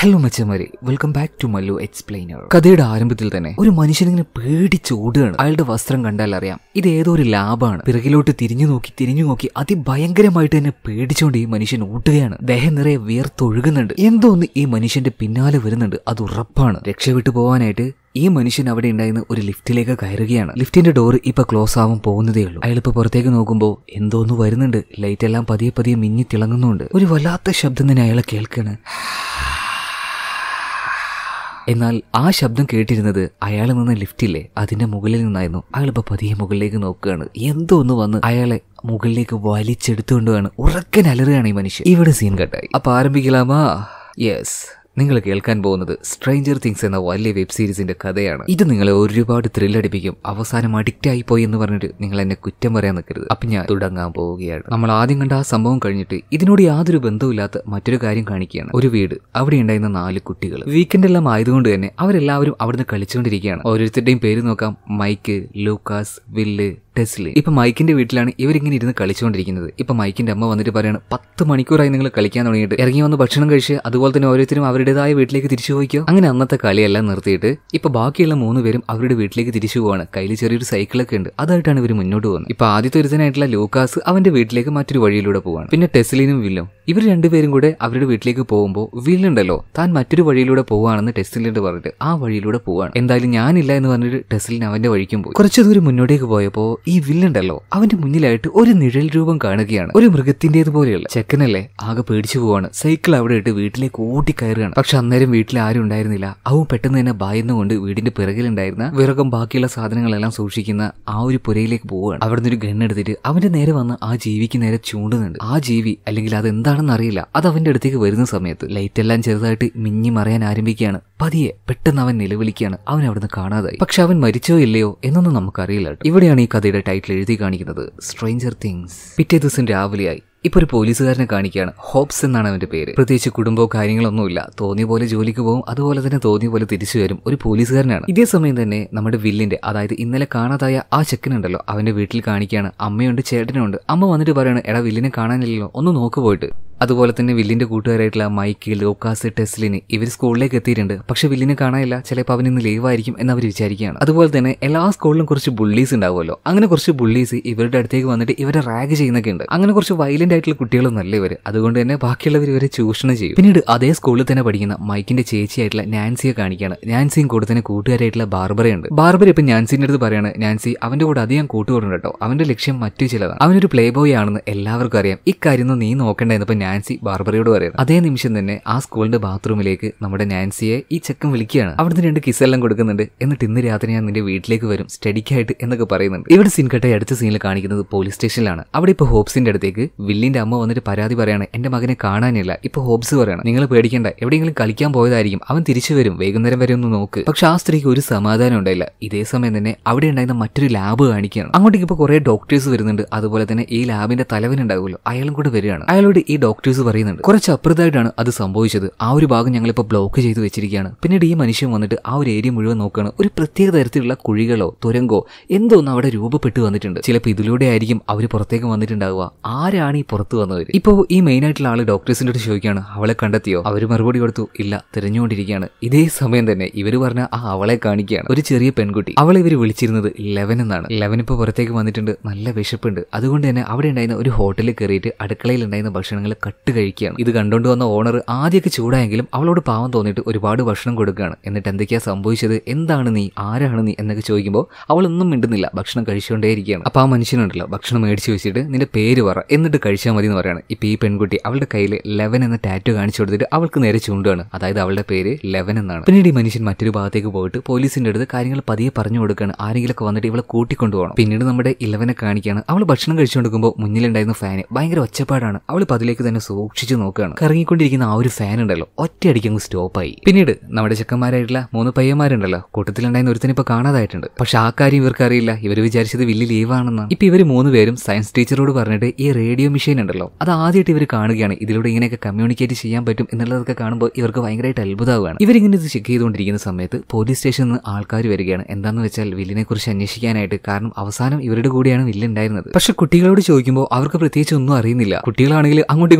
Hello മച്ചമാരെ welcome back to Mallu explainer കഥയുടെ ആരംഭത്തിൽ തന്നെ ഒരു മനുഷ്യനിങ്ങനെ പേടിച്ചോടുകയാണ് അയാളുടെ വസ്ത്രം കണ്ടാൽ അറിയാം ഇത് ഏതോ ഒരു ലാബാണ് പിറകിലോട്ട് തിരിഞ്ഞു നോക്കി തിരിഞ്ഞു നോക്കി അതിഭയങ്കരമായിട്ട് തന്നെ പേടിച്ചുകൊണ്ട് ഈ മനുഷ്യൻ ഓട്ടുകയാണ് ദേഹം നിറയെ വിയർത്തൊഴുകുന്നുണ്ട് എന്തോ ഒന്ന് ഈ മനുഷ്യന്റെ പിന്നാലെ വരുന്നുണ്ട് അത് ഉറപ്പാണ് രക്ഷപ്പെട്ടു പോവാനായിട്ട് ഈ മനുഷ്യൻ അവിടെ ഉണ്ടായിരുന്ന ഒരു ലിഫ്റ്റിലേക്ക് കയറുകയാണ് ലിഫ്റ്റിന്റെ ഡോർ ഇപ്പൊ ക്ലോസ് ആവാൻ പോകുന്നതേ ഉള്ളൂ അയാൾ ഇപ്പൊ പുറത്തേക്ക് നോക്കുമ്പോൾ എന്തോന്ന് വരുന്നുണ്ട് ലൈറ്റ് എല്ലാം പതിയെ പതിയെ മിന്നി തിളങ്ങുന്നുണ്ട് ഒരു വല്ലാത്ത ശബ്ദം തന്നെ അയാളെ കേൾക്കാണ് എന്നാൽ ആ ശബ്ദം കേട്ടിരുന്നത് അയാൾ നിന്ന് ലിഫ്റ്റില്ലേ അതിന്റെ മുകളിൽ നിന്നായിരുന്നു അയാൾ ഇപ്പൊ പതിയെ മുകളിലേക്ക് നോക്കുകയാണ് എന്തോ ഒന്ന് വന്ന് അയാളെ മുകളിലേക്ക് വലിച്ചെടുത്തുകൊണ്ടുമാണ് ഉറക്കൻ അലറുകയാണ് ഈ മനുഷ്യൻ ഇവിടെ സീൻ കട്ടായി അപ്പൊ ആരംഭിക്കലാമാ യെസ് നിങ്ങൾ കേൾക്കാൻ പോകുന്നത് സ്ട്രേഞ്ചർ തിങ്സ് എന്ന വലിയ വെബ് സീരീസിന്റെ കഥയാണ് ഇത് നിങ്ങളെ ഒരുപാട് ത്രില്ലടിപ്പിക്കും അവസാനം അഡിക്റ്റ് ആയി പോയി എന്ന് പറഞ്ഞിട്ട് നിങ്ങൾ എന്നെ കുറ്റം പറയാൻ നിൽക്കരുത് അപ്പൊ ഞാൻ തുടങ്ങാൻ പോവുകയാണ് നമ്മൾ ആദ്യം കണ്ട ആ സംഭവം കഴിഞ്ഞിട്ട് ഇതിനോട് യാതൊരു ബന്ധവുമില്ലാത്ത മറ്റൊരു കാര്യം കാണിക്കുകയാണ് ഒരു വീട് അവിടെ ഉണ്ടായിരുന്ന നാല് കുട്ടികൾ വീക്കെൻഡ് എല്ലാം ആയതുകൊണ്ട് തന്നെ അവരെല്ലാവരും അവിടുന്ന് കളിച്ചുകൊണ്ടിരിക്കുകയാണ് ഓരോരുത്തരുടെയും പേര് നോക്കാം മൈക്ക് ലൂക്കാസ് വില്ല് ടെസ്ലി ഇപ്പൊ മൈക്കിന്റെ വീട്ടിലാണ് ഇവരിങ്ങനെ ഇരുന്ന് കളിച്ചുകൊണ്ടിരിക്കുന്നത് ഇപ്പൊ മൈക്കിന്റെ അമ്മ വന്നിട്ട് പറയാണ് പത്ത് മണിക്കൂറായി നിങ്ങൾ കളിക്കാൻ തുടങ്ങിയിട്ട് ഇറങ്ങി വന്ന് ഭക്ഷണം കഴിച്ച് അതുപോലെ തന്നെ ഓരോരുത്തരും അവരുടേതായ വീട്ടിലേക്ക് തിരിച്ചു പോയിക്കോ അങ്ങനെ അന്നത്തെ കളിയെല്ലാം നിർത്തിയിട്ട് ഇപ്പൊ ബാക്കിയുള്ള മൂന്ന് പേരും അവരുടെ വീട്ടിലേക്ക് തിരിച്ചു പോവാണ് കയ്യിൽ ചെറിയൊരു സൈക്കിളൊക്കെ ഉണ്ട് അതായിട്ടാണ് ഇവർ മുന്നോട്ട് പോകുന്നത് ഇപ്പൊ ആദ്യത്തെ ഒരുത്തനായിട്ടുള്ള ലൂക്കാസ് അവന്റെ വീട്ടിലേക്ക് മറ്റൊരു വഴിയിലൂടെ പോവാണ് പിന്നെ ടെസ്ലിനും വില്ലും ഇവർ രണ്ടുപേരും കൂടെ അവരുടെ വീട്ടിലേക്ക് പോകുമ്പോൾ വില്ലുണ്ടല്ലോ താൻ മറ്റൊരു വഴിയിലൂടെ പോവാണെന്ന് ടെസ്ലിനോട് പറഞ്ഞിട്ട് ആ വഴിയിലൂടെ പോവാണ് എന്തായാലും ഞാനില്ല എന്ന് പറഞ്ഞിട്ട് ടെസ്ലിൻ അവന്റെ വഴിക്കും പോയി കുറച്ചു ദൂരം മുന്നോട്ടേക്ക് പോയപ്പോ ഈ വില്ലുണ്ടല്ലോ അവന്റെ മുന്നിലായിട്ട് ഒരു നിഴൽ രൂപം കാണുകയാണ് ഒരു മൃഗത്തിന്റേതുപോലെയുള്ള ചെക്കനല്ലേ ആകെ പേടിച്ചു പോവാണ് സൈക്കിൾ അവിടെ ഇട്ട് വീട്ടിലേക്ക് ഓടി കയറുകയാണ് പക്ഷെ അന്നേരം വീട്ടിൽ ആരും ഉണ്ടായിരുന്നില്ല അവൻ പെട്ടെന്ന് തന്നെ ഭയന്നുകൊണ്ട് വീടിന്റെ പിറകിലുണ്ടായിരുന്ന വിറകം ബാക്കിയുള്ള സാധനങ്ങളെല്ലാം സൂക്ഷിക്കുന്ന ആ ഒരു പുരയിലേക്ക് പോവുകയാണ് അവിടുന്ന് ഒരു ഗണ്ണെടുത്തിട്ട് അവന്റെ നേരെ വന്ന് ആ ജീവിക്ക് നേരെ ചൂണ്ടുന്നുണ്ട് ആ ജീവി അല്ലെങ്കിൽ അത് എന്താണെന്ന് അറിയില്ല അത് അവന്റെ അടുത്തേക്ക് വരുന്ന സമയത്ത് ലൈറ്റ് എല്ലാം ചെറുതായിട്ട് മിഞ്ഞി മറയാൻ ആരംഭിക്കുകയാണ് പതിയെ പെട്ടെന്ന് അവൻ നിലവിളിക്കുകയാണ് അവൻ അവിടുന്ന് കാണാതായി പക്ഷെ അവൻ മരിച്ചോ ഇല്ലയോ എന്നൊന്നും നമുക്കറിയില്ല കേട്ടോ. ഇവിടെയാണ് ഈ കഥയുടെ ടൈറ്റിൽ എഴുതി കാണിക്കുന്നത് സ്ട്രേഞ്ചർ തിങ്സ് പിറ്റേ ദിവസം രാവിലെയായി ഇപ്പൊ ഒരു പോലീസുകാരനെ കാണിക്കുകയാണ് ഹോപ്സ് എന്നാണ് അവന്റെ പേര് പ്രത്യേകിച്ച് കുടുംബമോ കാര്യങ്ങളൊന്നുമില്ല തോന്നിയ പോലെ ജോലിക്ക് പോകും അതുപോലെ തന്നെ തോന്നിയ പോലെ തിരിച്ചു വരും ഒരു പോലീസുകാരനാണ് ഇതേ സമയം തന്നെ നമ്മുടെ വില്ലിന്റെ അതായത് ഇന്നലെ കാണാതായ ആ ചെക്കനുണ്ടല്ലോ അവന്റെ വീട്ടിൽ കാണിക്കുകയാണ് അമ്മയുണ്ട് ചേട്ടനുണ്ട് അമ്മ വന്നിട്ട് പറയാണ് എടാ വില്ലിനെ കാണാനില്ലല്ലോ ഒന്ന് നോക്ക് പോയിട്ട് അതുപോലെ തന്നെ വില്ലിന്റെ കൂട്ടുകാരായിട്ടുള്ള മൈക്ക് ലോക്കാസ് ടെസ്ലിന് ഇവർ സ്കൂളിലേക്ക് എത്തിയിട്ടുണ്ട് പക്ഷെ വില്ലിനെ കാണാനില്ല ചിലപ്പോൾ അവൻ ഇന്ന് ലീവ് ആയിരിക്കും എന്ന് അവർ വിചാരിക്കുകയാണ് അതുപോലെ തന്നെ എല്ലാ സ്കൂളിലും കുറച്ച് ബുള്ളീസ് ഉണ്ടാവുമല്ലോ അങ്ങനെ കുറച്ച് ബുള്ളീസ് ഇവരുടെ അടുത്തേക്ക് വന്നിട്ട് ഇവരെ റാഗ് ചെയ്യുന്നൊക്കെ ഉണ്ട് അങ്ങനെ കുറച്ച് വയലന്റ് ആയിട്ടുള്ള കുട്ടികളൊന്നല്ല ഇവർ അതുകൊണ്ട് തന്നെ ബാക്കിയുള്ളവർ ഇവരെ ചൂഷണം ചെയ്യും പിന്നീട് അതേ സ്കൂളിൽ തന്നെ പഠിക്കുന്ന മൈക്കിന്റെ ചേച്ചിയായിട്ടുള്ള നാൻസിയെ കാണിക്കുകയാണ് നാൻസിയും കൂടെ തന്നെ കൂട്ടുകാരായിട്ടുള്ള ബാർബറയുണ്ട് ബാർബർ ഇപ്പൊ നാൻസിന്റെ അടുത്ത് പറയാണ് നാൻസി അവന്റെ കൂടെ അധികം കൂട്ടുകൂടുണ്ട് കേട്ടോ അവന്റെ ലക്ഷ്യം മറ്റു ചിലതാണ് അവനൊരു പ്ലേ ബോയ് ആണെന്ന് എല്ലാവർക്കും അറിയാം ഇക്കാര്യം നീ നോക്കണ്ട എന്നപ്പോ നാൻസി ബാർബറയോട് പറയുന്നത് അതേ നിമിഷം തന്നെ ആ സ്കൂളിന്റെ ബാത്റൂമിലേക്ക് നമ്മുടെ നാൻസിയെ ഈ ചെക്കൻ വിളിക്കുകയാണ് അവിടുന്ന് രണ്ട് കിസ് എല്ലാം കൊടുക്കുന്നുണ്ട് എന്നിട്ട് ഇന്ന് രാത്രി ഞാൻ നിന്റെ വീട്ടിലേക്ക് വരും സ്റ്റഡിക്കായിട്ട് എന്നൊക്കെ പറയുന്നുണ്ട് ഇവിടെ സിൻകട്ടെ അടുത്ത സീനിൽ കാണിക്കുന്നത് പോലീസ് സ്റ്റേഷനിലാണ് അവിടെ ഇപ്പൊ ഹോപ്സിന്റെ അടുത്തേക്ക് വില്ലിന്റെ അമ്മ വന്നിട്ട് പരാതി പറയാണ് എന്റെ മകനെ കാണാനില്ല ഇപ്പൊ ഹോപ്സ് പറയണം നിങ്ങൾ പേടിക്കേണ്ട എവിടെയെങ്കിലും കളിക്കാൻ പോയതായിരിക്കും അവൻ തിരിച്ചു വരും വൈകുന്നേരം വരെ ഒന്ന് നോക്ക് പക്ഷെ ആ സ്ത്രീക്ക് ഒരു സമാധാനം ഉണ്ടായില്ല ഇതേ സമയം തന്നെ അവിടെ ഉണ്ടായിരുന്ന മറ്റൊരു ലാബ് കാണിക്കുകയാണ് അങ്ങോട്ടേക്ക് ഇപ്പൊ കുറെ ഡോക്ടേഴ്സ് വരുന്നുണ്ട് അതുപോലെ തന്നെ ഈ ലാബിന്റെ തലവൻ ഉണ്ടാവുമല്ലോ അയാളും കൂടെ വരികയാണ് അയാളോട് ഈ ഡോക്ടേഴ്സ് പറയുന്നുണ്ട് കുറച്ച് അപ്പുറത്തായിട്ടാണ് അത് സംഭവിച്ചത് ആ ഒരു ഭാഗം ഞങ്ങളിപ്പോൾ ബ്ലോക്ക് ചെയ്ത് വെച്ചിരിക്കുകയാണ് പിന്നീട് ഈ മനുഷ്യൻ വന്നിട്ട് ആ ഒരു ഏരിയ മുഴുവൻ നോക്കുകയാണ് ഒരു പ്രത്യേക തരത്തിലുള്ള കുഴികളോ തുരങ്കോ എന്തോ ഒന്ന് അവിടെ രൂപപ്പെട്ട് വന്നിട്ടുണ്ട് ചിലപ്പോൾ ഇതിലൂടെ ആയിരിക്കും അവർ പുറത്തേക്ക് വന്നിട്ടുണ്ടാവുക ആരാണ് ഈ പുറത്ത് വന്നവർ ഇപ്പോൾ ഈ മെയിൻ ആയിട്ടുള്ള ആള് ഡോക്ടേഴ്സിന്റെ അടുത്ത് ചോദിക്കുകയാണ് അവളെ കണ്ടെത്തിയോ അവർ മറുപടി കൊടുത്തു ഇല്ല തിരഞ്ഞുകൊണ്ടിരിക്കുകയാണ് ഇതേ സമയം തന്നെ ഇവർ പറഞ്ഞ ആ അവളെ കാണിക്കുകയാണ് ഒരു ചെറിയ പെൺകുട്ടി അവളെ ഇവർ വിളിച്ചിരുന്നത് ലെവൻ എന്നാണ് ലെവൻ ഇപ്പോൾ പുറത്തേക്ക് വന്നിട്ടുണ്ട് നല്ല വിശപ്പുണ്ട് അതുകൊണ്ട് തന്നെ അവിടെ ഉണ്ടായിരുന്ന ഒരു ഹോട്ടലിൽ കയറിയിട്ട് അടുക്കളയിൽ ഉണ്ടായിരുന്ന ഭക്ഷണങ്ങൾ കട്ട് കഴിക്കുകയാണ് ഇത് കണ്ടുകൊണ്ട് വന്ന ഓണർ ആദ്യമൊക്കെ ചൂടായെങ്കിലും അവളോട് പാവം തോന്നിയിട്ട് ഒരുപാട് ഭക്ഷണം കൊടുക്കുകയാണ് എന്നിട്ട് എന്തൊക്കെയാ സംഭവിച്ചത് എന്താണ് നീ ആരാണ് നീ എന്നൊക്കെ ചോദിക്കുമ്പോൾ അവളൊന്നും മിണ്ടുന്നില്ല ഭക്ഷണം കഴിച്ചുകൊണ്ടേയിരിക്കുകയാണ് അപ്പൊ ആ മനുഷ്യനുണ്ടല്ലോ ഭക്ഷണം മേടിച്ചു വെച്ചിട്ട് നിന്റെ പേര് പറ എന്നിട്ട് കഴിച്ചാൽ മതി എന്ന് പറയാണ് ഇപ്പൊ ഈ പെൺകുട്ടി അവളുടെ കയ്യിൽ ലെവൻ എന്ന ടാറ്റു കാണിച്ചു കൊടുത്തിട്ട് അവൾക്ക് നേരെ ചൂണ്ടുകയാണ് അതായത് അവളുടെ പേര് ലെവൻ എന്നാണ് പിന്നീട് ഈ മനുഷ്യൻ മറ്റൊരു ഭാഗത്തേക്ക് പോയിട്ട് പോലീസിന്റെ അടുത്ത് കാര്യങ്ങൾ പതിയെ പറഞ്ഞു കൊടുക്കുകയാണ് ആരെങ്കിലൊക്കെ വന്നിട്ട് ഇവളെ കൂട്ടിക്കൊണ്ടുപോകണം പിന്നീട് നമ്മുടെ ഇലവനെ കാണിക്കുകയാണ് അവൾ ഭക്ഷണം കഴിച്ചുകൊടുക്കുമ്പോൾ മുന്നിലുണ്ടായിരുന്ന ഫാന് ഭയങ്കര ഒച്ചപ്പാടാണ് അവൾ പതിലേക്ക് തന്നെ സൂക്ഷിച്ചു നോക്കുകയാണ് കറങ്ങിക്കൊണ്ടിരിക്കുന്ന ആ ഒരു ഫാൻ ഉണ്ടല്ലോ ഒറ്റയടിക്ക് അങ്ങ് സ്റ്റോപ്പായി പിന്നീട് നമ്മുടെ ചെക്കന്മാരായിട്ടുള്ള മൂന്ന് പയ്യന്മാരുണ്ടല്ലോ കൂട്ടത്തിലുണ്ടായിരുന്ന ഒരുത്തിന് ഇപ്പൊ കാണാതായിട്ടുണ്ട് പക്ഷെ ആ കാര്യം ഇവർക്ക് അറിയില്ല ഇവർ വിചാരിച്ചത് വലിയ ലീവാണെന്നാണ് ഇപ്പൊ ഇവർ മൂന്ന് പേരും സയൻസ് ടീച്ചറോട് പറഞ്ഞിട്ട് ഈ റേഡിയോ മെഷീൻ ഉണ്ടല്ലോ അത് ആദ്യമായിട്ട് ഇവർ കാണുകയാണ് ഇതിലൂടെ ഇങ്ങനെയൊക്കെ കമ്മ്യൂണിക്കേറ്റ് ചെയ്യാൻ പറ്റും എന്നുള്ളതൊക്കെ കാണുമ്പോൾ ഇവർക്ക് ഭയങ്കരമായിട്ട് അത്ഭുതമാവുകയാണ് ഇവരിങ്ങനെ ഇത് ചെക്ക് ചെയ്തുകൊണ്ടിരിക്കുന്ന സമയത്ത് പോലീസ് സ്റ്റേഷനിൽ നിന്ന് ആൾക്കാർ വരികയാണ് എന്താന്ന് വെച്ചാൽ വില്ലിനെ കുറിച്ച് അന്വേഷിക്കാനായിട്ട് കാരണം അവസാനം ഇവരുടെ കൂടെയാണ് വില്ല് ഉണ്ടായിരുന്നത് പക്ഷെ കുട്ടികളോട് ചോദിക്കുമ്പോൾ അവർക്ക് പ്രത്യേകിച്ച് ഒന്നും അറിയുന്നില്ല കുട്ടികളാണെങ്കിൽ അങ്ങോട്ടും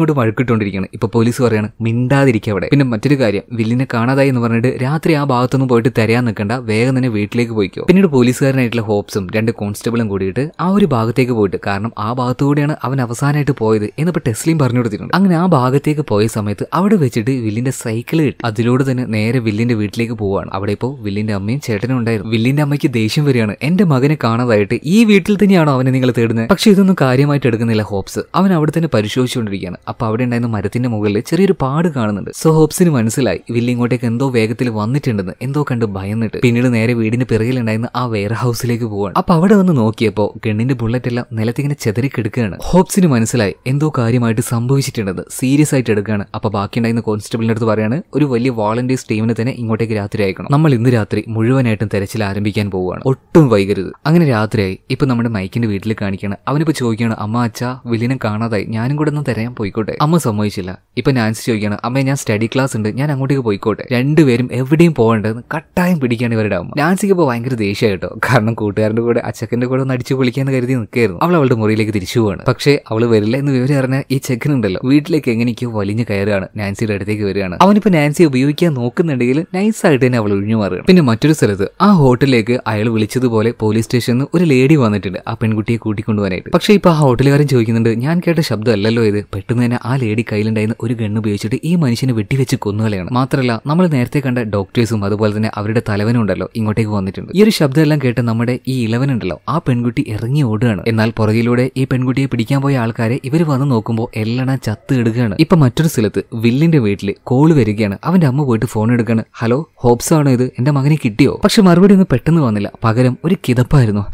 കൊണ്ട് വഴക്കിട്ടുകൊണ്ടിരിക്കുകയാണ് ഇപ്പൊ പോലീസ് പറയാണ് മിണ്ടാതിരിക്കുക അവിടെ പിന്നെ മറ്റൊരു കാര്യം വില്ലിനെ കാണാതായി എന്ന് പറഞ്ഞിട്ട് രാത്രി ആ ഭാഗത്തൊന്നും പോയിട്ട് തരാൻ നിൽക്കണ്ട വേഗം തന്നെ വീട്ടിലേക്ക് പോയിക്കോ പിന്നീട് പോലീസുകാരനായിട്ടുള്ള ഹോപ്സും രണ്ട് കോൺസ്റ്റബിളും കൂടിയിട്ട് ആ ഒരു ഭാഗത്തേക്ക് പോയിട്ട് കാരണം ആ ഭാഗത്തു കൂടിയാണ് അവൻ അവസാനമായിട്ട് പോയത് എന്നിപ്പോ ടെസ്ലിയും പറഞ്ഞു കൊടുത്തിട്ടുണ്ട് അങ്ങനെ ആ ഭാഗത്തേക്ക് പോയ സമയത്ത് അവിടെ വെച്ചിട്ട് വില്ലിന്റെ സൈക്കിൾ കിട്ടി അതിലൂടെ തന്നെ നേരെ വില്ലിന്റെ വീട്ടിലേക്ക് പോവാണ് അവിടെ ഇപ്പോൾ വില്ലിന്റെ അമ്മയും ചേട്ടനും ഉണ്ടായിരുന്നു വില്ലിന്റെ അമ്മയ്ക്ക് ദേഷ്യം വരികയാണ് എന്റെ മകനെ കാണാതായിട്ട് ഈ വീട്ടിൽ തന്നെയാണോ അവനെ നിങ്ങൾ തേടുന്നത് പക്ഷെ ഇതൊന്നും കാര്യമായിട്ട് എടുക്കുന്നില്ല ഹോപ്സ് അവൻ അവിടെ തന്നെ പരിശോധിച്ചുകൊണ്ടിരിക്കുകയാണ് അപ്പൊ അവിടെ ഉണ്ടായിരുന്ന മരത്തിന്റെ മുകളിൽ ചെറിയൊരു പാട് കാണുന്നുണ്ട് സോ ഹോപ്സിന് മനസ്സിലായി വില്ലി ഇങ്ങോട്ടേക്ക് എന്തോ വേഗത്തിൽ വന്നിട്ടുണ്ടെന്ന് എന്തോ കണ്ട് ഭയന്നിട്ട് പിന്നീട് നേരെ വീടിന്റെ പിറകിലുണ്ടായിരുന്ന ആ വെയർ ഹൗസിലേക്ക് പോവാണ് അപ്പൊ അവിടെ വന്ന് നോക്കിയപ്പോ ഗണ്ണിന്റെ ബുള്ളറ്റ് എല്ലാം നിലത്തിങ്ങനെ ചെതറി കിടക്കുകയാണ് ഹോപ്സിന് മനസ്സിലായി എന്തോ കാര്യമായിട്ട് സംഭവിച്ചിട്ടുണ്ടെന്ന് സീരിയസ് ആയിട്ട് എടുക്കുകയാണ് അപ്പൊ ബാക്കിയുണ്ടായിരുന്ന കോൺസ്റ്റബിളിന്റെ അടുത്ത് പറയാണ് ഒരു വലിയ വോളണ്ടിയേഴ്സ് ടീമിനെ തന്നെ ഇങ്ങോട്ടേക്ക് രാത്രി അയക്കണം നമ്മൾ ഇന്ന് രാത്രി മുഴുവനായിട്ടും തെരച്ചിൽ ആരംഭിക്കാൻ പോവുകയാണ് ഒട്ടും വൈകരുത് അങ്ങനെ രാത്രിയായി ഇപ്പൊ നമ്മുടെ മൈക്കിന്റെ വീട്ടിൽ കാണിക്കുകയാണ് അവനിപ്പോ ചോദിക്കുകയാണ് അമ്മ അച്ഛ വില്ലിനെ കാണാതായി ഞാനും കൂടെ ഒന്ന് തരാൻ പോയിക്കോട്ടെ അമ്മ സമ്മതിച്ചില്ല ഇപ്പൊ നാൻസി ചോദിക്കുകയാണ് അമ്മ ഞാൻ സ്റ്റഡി ക്ലാസ് ഉണ്ട് ഞാൻ അങ്ങോട്ടേക്ക് പോയിക്കോട്ടെ രണ്ടുപേരും എവിടെയും പോകേണ്ടതെന്ന് കട്ടായം പിടിക്കുകയാണ് ഇവരുടെ അമ്മ നാൻസിക്ക് ഇപ്പോൾ ഭയങ്കര ദേഷ്യം കേട്ടോ കാരണം കൂട്ടുകാരന്റെ കൂടെ അച്ചക്കന്റെ കൂടെ ഒന്ന് അടിച്ചു പൊളിക്കാന്ന് കരുതി നിൽക്കായിരുന്നു അവൾ അവളുടെ മുറിയിലേക്ക് തിരിച്ചു പോവാണ് പക്ഷേ അവൾ വരില്ല എന്ന് വിവരം അറിഞ്ഞ ഈ ചെക്കനുണ്ടല്ലോ വീട്ടിലേക്ക് എങ്ങനെയൊക്കെയോ വലിഞ്ഞു കയറുകയാണ് നാൻസിയുടെ അടുത്തേക്ക് വരികയാണ് അവനിപ്പോ നാൻസി ഉപയോഗിക്കാൻ നോക്കുന്നുണ്ടെങ്കിൽ നൈസായിട്ട് തന്നെ അവൾ ഒഴിഞ്ഞു മാറുകയാണ് പിന്നെ മറ്റൊരു സ്ഥലത്ത് ആ ഹോട്ടലിലേക്ക് അയാൾ വിളിച്ചതുപോലെ പോലീസ് സ്റ്റേഷനിൽ ഒരു ലേഡി വന്നിട്ടുണ്ട് ആ പെൺകുട്ടിയെ കൂട്ടിക്കൊണ്ടുപോകാനായിട്ട് പക്ഷേ ഇപ്പൊ ആ ഹോട്ടലുകാരൻ ചോദിക്കുന്നുണ്ട് ഞാൻ കേട്ട ശബ്ദമല്ലല്ലോ ഇത് പെട്ടെന്ന് തന്നെ ആ ലേഡി കയ്യിലുണ്ടായിരുന്ന ഒരു ഗണ്ണ് ഉപയോഗിച്ചിട്ട് ഈ മനുഷ്യനെ വെട്ടിവെച്ച് കൊന്നുകളയാണ് മാത്രമല്ല നമ്മൾ നേരത്തെ കണ്ട ഡോക്ടേഴ്സും അതുപോലെ തന്നെ അവരുടെ തലവനും ഉണ്ടല്ലോ ഇങ്ങോട്ടേക്ക് വന്നിട്ടുണ്ട് ഈ ഒരു ശബ്ദമെല്ലാം കേട്ട് നമ്മുടെ ഈ ഇലവനുണ്ടല്ലോ ആ പെൺകുട്ടി ഇറങ്ങി ഓടുകയാണ് എന്നാൽ പുറകിലൂടെ ഈ പെൺകുട്ടിയെ പിടിക്കാൻ പോയ ആൾക്കാരെ ഇവർ വന്ന് നോക്കുമ്പോൾ എല്ലാം ചത്ത് ഇടുകയാണ് ഇപ്പൊ മറ്റൊരു സ്ഥലത്ത് വില്ലിന്റെ വീട്ടിൽ കോള് വരികയാണ് അവന്റെ അമ്മ പോയിട്ട് ഫോൺ എടുക്കാണ് ഹലോ ഹോപ്സ് ആണോ ഇത് എന്റെ മകനെ കിട്ടിയോ പക്ഷെ മറുപടി ഒന്നും പെട്ടെന്ന് വന്നില്ല പകരം ഒരു കിതപ്പായിരുന്നു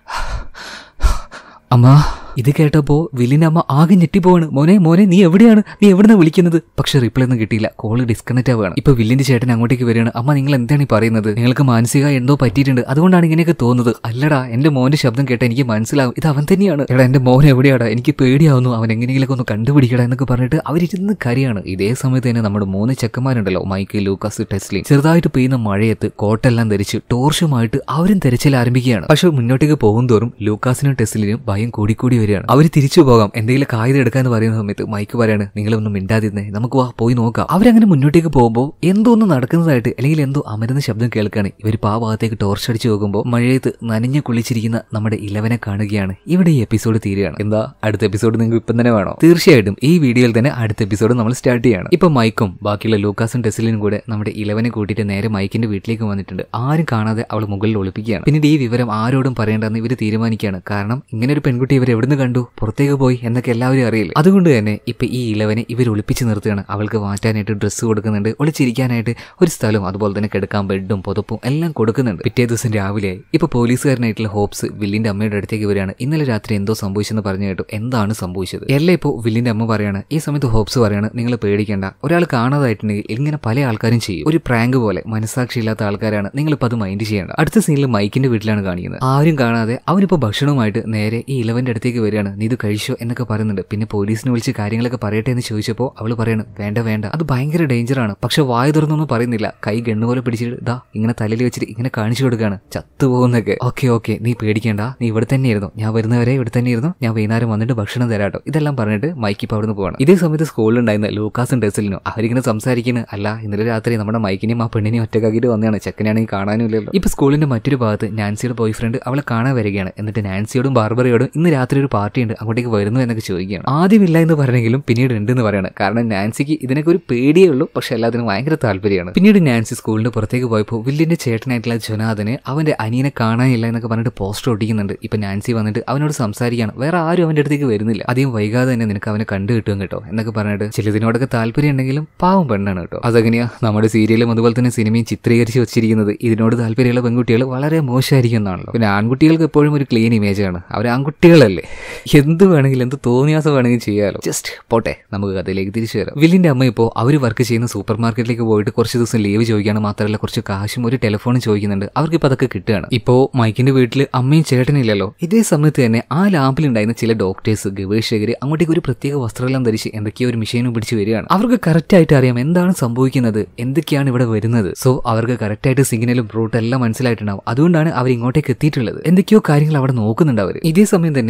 അമ്മ ഇത് കേട്ടപ്പോ വില്ലിന്റെ അമ്മ ആകെ ഞെട്ടിപ്പോവാണ് മോനെ മോനെ നീ എവിടെയാണ് നീ എവിടുന്ന വിളിക്കുന്നത് പക്ഷെ റിപ്ലൈ ഒന്നും കിട്ടിയില്ല കോള് ഡിസ്കണക്ട് ആവുകയാണ് ഇപ്പൊ വില്ലിന്റെ ചേട്ടൻ അങ്ങോട്ടേക്ക് വരികയാണ് അമ്മ നിങ്ങൾ എന്താണ് ഈ പറയുന്നത് നിങ്ങൾക്ക് മാനസിക എന്തോ പറ്റിയിട്ടുണ്ട് അതുകൊണ്ടാണ് ഇങ്ങനെയൊക്കെ തോന്നുന്നത് അല്ലടാ എന്റെ മോന്റെ ശബ്ദം കേട്ട എനിക്ക് മനസ്സിലാവും ഇത് അവൻ തന്നെയാണ് എടാ എന്റെ മോൻ എവിടെയാടാ എനിക്ക് പേടിയാവുന്നു അവൻ എങ്ങനെയെങ്കിലും ഒന്ന് കണ്ടുപിടിക്കടാ എന്നൊക്കെ പറഞ്ഞിട്ട് അവരിരുന്ന് കരയാണ് ഇതേ സമയത്ത് തന്നെ നമ്മുടെ മൂന്ന് ചെക്കന്മാരുണ്ടല്ലോ മൈക്ക് ലൂക്കാസ് ടെസ്ലിൻ ചെറുതായിട്ട് പെയ്യുന്ന മഴയത്ത് കോട്ടെല്ലാം ധരിച്ച് ടോർച്ചുമായിട്ട് അവരും തെരച്ചിൽ ആരംഭിക്കുകയാണ് പക്ഷെ മുന്നോട്ടേക്ക് പോകും തോറും ലൂക്കാസിനും ടെസ്ലിനും ഭയം കൂടിക്കൂടി വരികയാണ് അവർ തിരിച്ചു പോകാം എന്തെങ്കിലും കായിക എടുക്കാന്ന് പറയുന്ന സമയത്ത് മൈക്ക് പറയാണ് നിങ്ങളൊന്നും മിണ്ടാതിരുന്നേ നമുക്ക് വാ പോയി നോക്കാം അവരങ്ങനെ മുന്നോട്ടേക്ക് പോകുമ്പോൾ എന്തോ ഒന്ന് നടക്കുന്നതായിട്ട് അല്ലെങ്കിൽ എന്തോ അമരുന്ന ശബ്ദം കേൾക്കുകയാണ് ഇവർ ആ ഭാഗത്തേക്ക് ടോർച്ച് അടിച്ചു പോകുമ്പോൾ മഴയത്ത് നനഞ്ഞു കുളിച്ചിരിക്കുന്ന നമ്മുടെ ഇലവനെ കാണുകയാണ് ഇവിടെ ഈ എപ്പിസോഡ് തീരുകയാണ് എന്താ അടുത്ത എപ്പിസോഡ് നിങ്ങൾക്ക് ഇപ്പം തന്നെ വേണോ തീർച്ചയായിട്ടും ഈ വീഡിയോയിൽ തന്നെ അടുത്ത എപ്പിസോഡ് നമ്മൾ സ്റ്റാർട്ട് ചെയ്യണം ഇപ്പൊ മൈക്കും ബാക്കിയുള്ള ലൂക്കാസും ടെസിലിനും കൂടെ നമ്മുടെ ഇലവനെ കൂട്ടിയിട്ട് നേരെ മൈക്കിന്റെ വീട്ടിലേക്ക് വന്നിട്ടുണ്ട് ആരും കാണാതെ അവൾ മുകളിൽ ഒളിപ്പിക്കുകയാണ് പിന്നീട് ഈ വിവരം ആരോടും പറയേണ്ടെന്ന് ഇവർ തീരുമാനിക്കുകയാണ് കാരണം ഇങ്ങനെ ഒരു പെൺകുട്ടി ഇവർ എവിടുന്ന് കണ്ടു പുറത്തേക്ക് പോയി എന്നൊക്കെ എല്ലാവരും അറിയില്ല അതുകൊണ്ട് തന്നെ ഇപ്പൊ ഈ ഇലവനെ ഇവർ ഒളിപ്പിച്ച് നിർത്തുകയാണ് അവൾക്ക് മാറ്റാനായിട്ട് ഡ്രസ്സ് കൊടുക്കുന്നുണ്ട് ഒളിച്ചിരിക്കാനായിട്ട് ഒരു സ്ഥലവും അതുപോലെ തന്നെ കിടക്കാൻ ബെഡും പുതപ്പും എല്ലാം കൊടുക്കുന്നുണ്ട് പിറ്റേ ദിവസം രാവിലെ ഇപ്പൊ പോലീസുകാരനായിട്ടുള്ള ഹോപ്സ് വില്ലിന്റെ അമ്മയുടെ അടുത്തേക്ക് വരികയാണ് ഇന്നലെ രാത്രി എന്തോ സംഭവിച്ചെന്ന് പറഞ്ഞു കേട്ടു എന്താണ് സംഭവിച്ചത് എല്ലാം ഇപ്പോൾ വില്ലിന്റെ അമ്മ പറയാണ് ഈ സമയത്ത് ഹോപ്സ് പറയാണ് നിങ്ങൾ പേടിക്കേണ്ട ഒരാൾ കാണാതായിട്ടുണ്ടെങ്കിൽ ഇങ്ങനെ പല ആൾക്കാരും ചെയ്യും ഒരു പ്രാങ്ക് പോലെ മനസാക്ഷി ഇല്ലാത്ത ആൾക്കാരാണ് നിങ്ങളിപ്പോൾ അത് മൈൻഡ് ചെയ്യേണ്ട അടുത്ത സീനിൽ മൈക്കിന്റെ വീട്ടിലാണ് കാണിക്കുന്നത് ആരും കാണാതെ അവനിപ്പോ ഭക്ഷണവുമായിട്ട് നേരെ ഈ ഇലവന്റെ അടുത്തേക്ക് വരികയാണ് നീ ഇത് കഴിച്ചോ എന്നൊക്കെ പറയുന്നുണ്ട് പിന്നെ പോലീസിനെ വിളിച്ച് കാര്യങ്ങളൊക്കെ പറയട്ടെ എന്ന് ചോദിച്ചപ്പോൾ അവൾ പറയാണ് വേണ്ട വേണ്ട അത് ഭയങ്കര ഡേഞ്ചറാണ് പക്ഷെ വായ തുറന്നൊന്നും പറയുന്നില്ല കൈ ഗണ്ണ് പോലെ പിടിച്ചിട്ട് ദാ ഇങ്ങനെ തലയിൽ വെച്ചിട്ട് ഇങ്ങനെ കാണിച്ചു കൊടുക്കുകയാണ് ചത്തുപോകുന്നൊക്കെ ഓക്കെ ഓക്കെ നീ പേടിക്കേണ്ട നീ ഇവിടെ തന്നെയായിരുന്നു ഞാൻ വരുന്നവരെ ഇവിടെ തന്നെയായിരുന്നു ഞാൻ വൈകുന്നേരം വന്നിട്ട് ഭക്ഷണം തരാട്ടോ ഇതെല്ലാം പറഞ്ഞിട്ട് മൈക്ക് ഇപ്പോൾ അവിടുന്ന് പോകണം ഇതേ സമയത്ത് സ്കൂളിലുണ്ടായിരുന്ന ലൂക്കാസും ഡെസലിനും അവരിങ്ങനെ സംസാരിക്കുന്നു അല്ല ഇന്നലെ രാത്രി നമ്മുടെ മൈക്കിനെയും ആ പെണ്ണിനെയും ഒറ്റക്കാക്കിയിട്ട് വന്നതാണ് ചെക്കനാണെങ്കിൽ കാണാനും ഇല്ലല്ലോ ഇപ്പൊ സ്കൂളിന്റെ മറ്റൊരു ഭാഗത്ത് നാൻസിയുടെ ബോയ് ഫ്രണ്ട് അവളെ കാണാൻ വരികയാണ് എന്നിട്ട് നാൻസിയോടും ബാർബറയോടും ഇന്ന് രാത്രി ഒരു പാർട്ടി ഉണ്ട് അങ്ങോട്ടേക്ക് വരുന്നു എന്നൊക്കെ ചോദിക്കുകയാണ് ആദ്യമില്ല എന്ന് പറഞ്ഞെങ്കിലും പിന്നീട് ഉണ്ട് എന്ന് പറയാണ് കാരണം നാൻസിക്ക് ഇതിനൊക്കെ ഒരു പേടിയേ ഉള്ളൂ പക്ഷെ എല്ലാത്തിനും ഭയങ്കര താല്പര്യമാണ് പിന്നീട് നാൻസി സ്കൂളിന്റെ പുറത്തേക്ക് പോയപ്പോൾ വില്ലിന്റെ ചേട്ടനായിട്ടുള്ള ജൊനാഥന് അവന്റെ അനിയനെ കാണാനില്ല എന്നൊക്കെ പറഞ്ഞിട്ട് പോസ്റ്റർ ഒട്ടിക്കുന്നുണ്ട് ഇപ്പൊ നാൻസി വന്നിട്ട് അവനോട് സംസാരിക്കുകയാണ് വേറെ ആരും അവന്റെ അടുത്തേക്ക് വരുന്നില്ല അധികം വൈകാതെ തന്നെ നിനക്ക് അവനെ കണ്ടു കിട്ടും കേട്ടോ എന്നൊക്കെ പറഞ്ഞിട്ട് ചിലതിനോടൊക്കെ താല്പര്യം ഉണ്ടെങ്കിലും പാവം പെണ്ണാണ് കേട്ടോ അതെങ്ങനെയാ നമ്മുടെ സീരിയലും അതുപോലെ തന്നെ സിനിമയും ചിത്രീകരിച്ച് വെച്ചിരിക്കുന്നത് ഇതിനോട് താല്പര്യമുള്ള പെൺകുട്ടികൾ വളരെ മോശമായിരിക്കും എന്നാണല്ലോ പിന്നെ ആൺകുട്ടികൾക്ക് എപ്പോഴും ഒരു ക്ലീൻ ഇമേജ് ആണ് അവർ ആൺകുട്ടികളല്ലേ എന്ത് വേണമെങ്കിലും എന്ത് തോന്നിയാസം വേണമെങ്കിലും ചെയ്യാലോ ജസ്റ്റ് പോട്ടെ നമുക്ക് കഥയിലേക്ക് തിരിച്ചു വരാം വില്ലിന്റെ അമ്മ ഇപ്പോൾ അവർ വർക്ക് ചെയ്യുന്ന സൂപ്പർ മാർക്കറ്റിലേക്ക് പോയിട്ട് കുറച്ച് ദിവസം ലീവ് ചോദിക്കുകയാണ് മാത്രമല്ല കുറച്ച് കാശും ഒരു ടെലിഫോണും ചോദിക്കുന്നുണ്ട് അവർക്ക് ഇപ്പൊ അതൊക്കെ കിട്ടുകയാണ് ഇപ്പോ മൈക്കിന്റെ വീട്ടിൽ അമ്മയും ചേട്ടനില്ലല്ലോ ഇതേ സമയത്ത് തന്നെ ആ ലാബിലുണ്ടായിരുന്ന ചില ഡോക്ടേഴ്സ് ഗവേഷകര് അങ്ങോട്ടേക്ക് ഒരു പ്രത്യേക വസ്ത്രമെല്ലാം ധരിച്ച് എന്തൊക്കെയോ ഒരു മെഷീനും പിടിച്ച് വരികയാണ് അവർക്ക് കറക്റ്റ് ആയിട്ട് അറിയാം എന്താണ് സംഭവിക്കുന്നത് എന്തൊക്കെയാണ് ഇവിടെ വരുന്നത് സോ അവർക്ക് കറക്റ്റ് ആയിട്ട് സിഗ്നലും റൂട്ടും എല്ലാം മനസ്സിലായിട്ടുണ്ടാവും അതുകൊണ്ടാണ് അവർ ഇങ്ങോട്ടേക്ക് എത്തിയിട്ടുള്ളത് എന്തൊക്കെയോ കാര്യങ്ങൾ അവിടെ നോക്കുന്നുണ്ട് അവർ ഇതേ സമയം തന്നെ നമ്മുടെ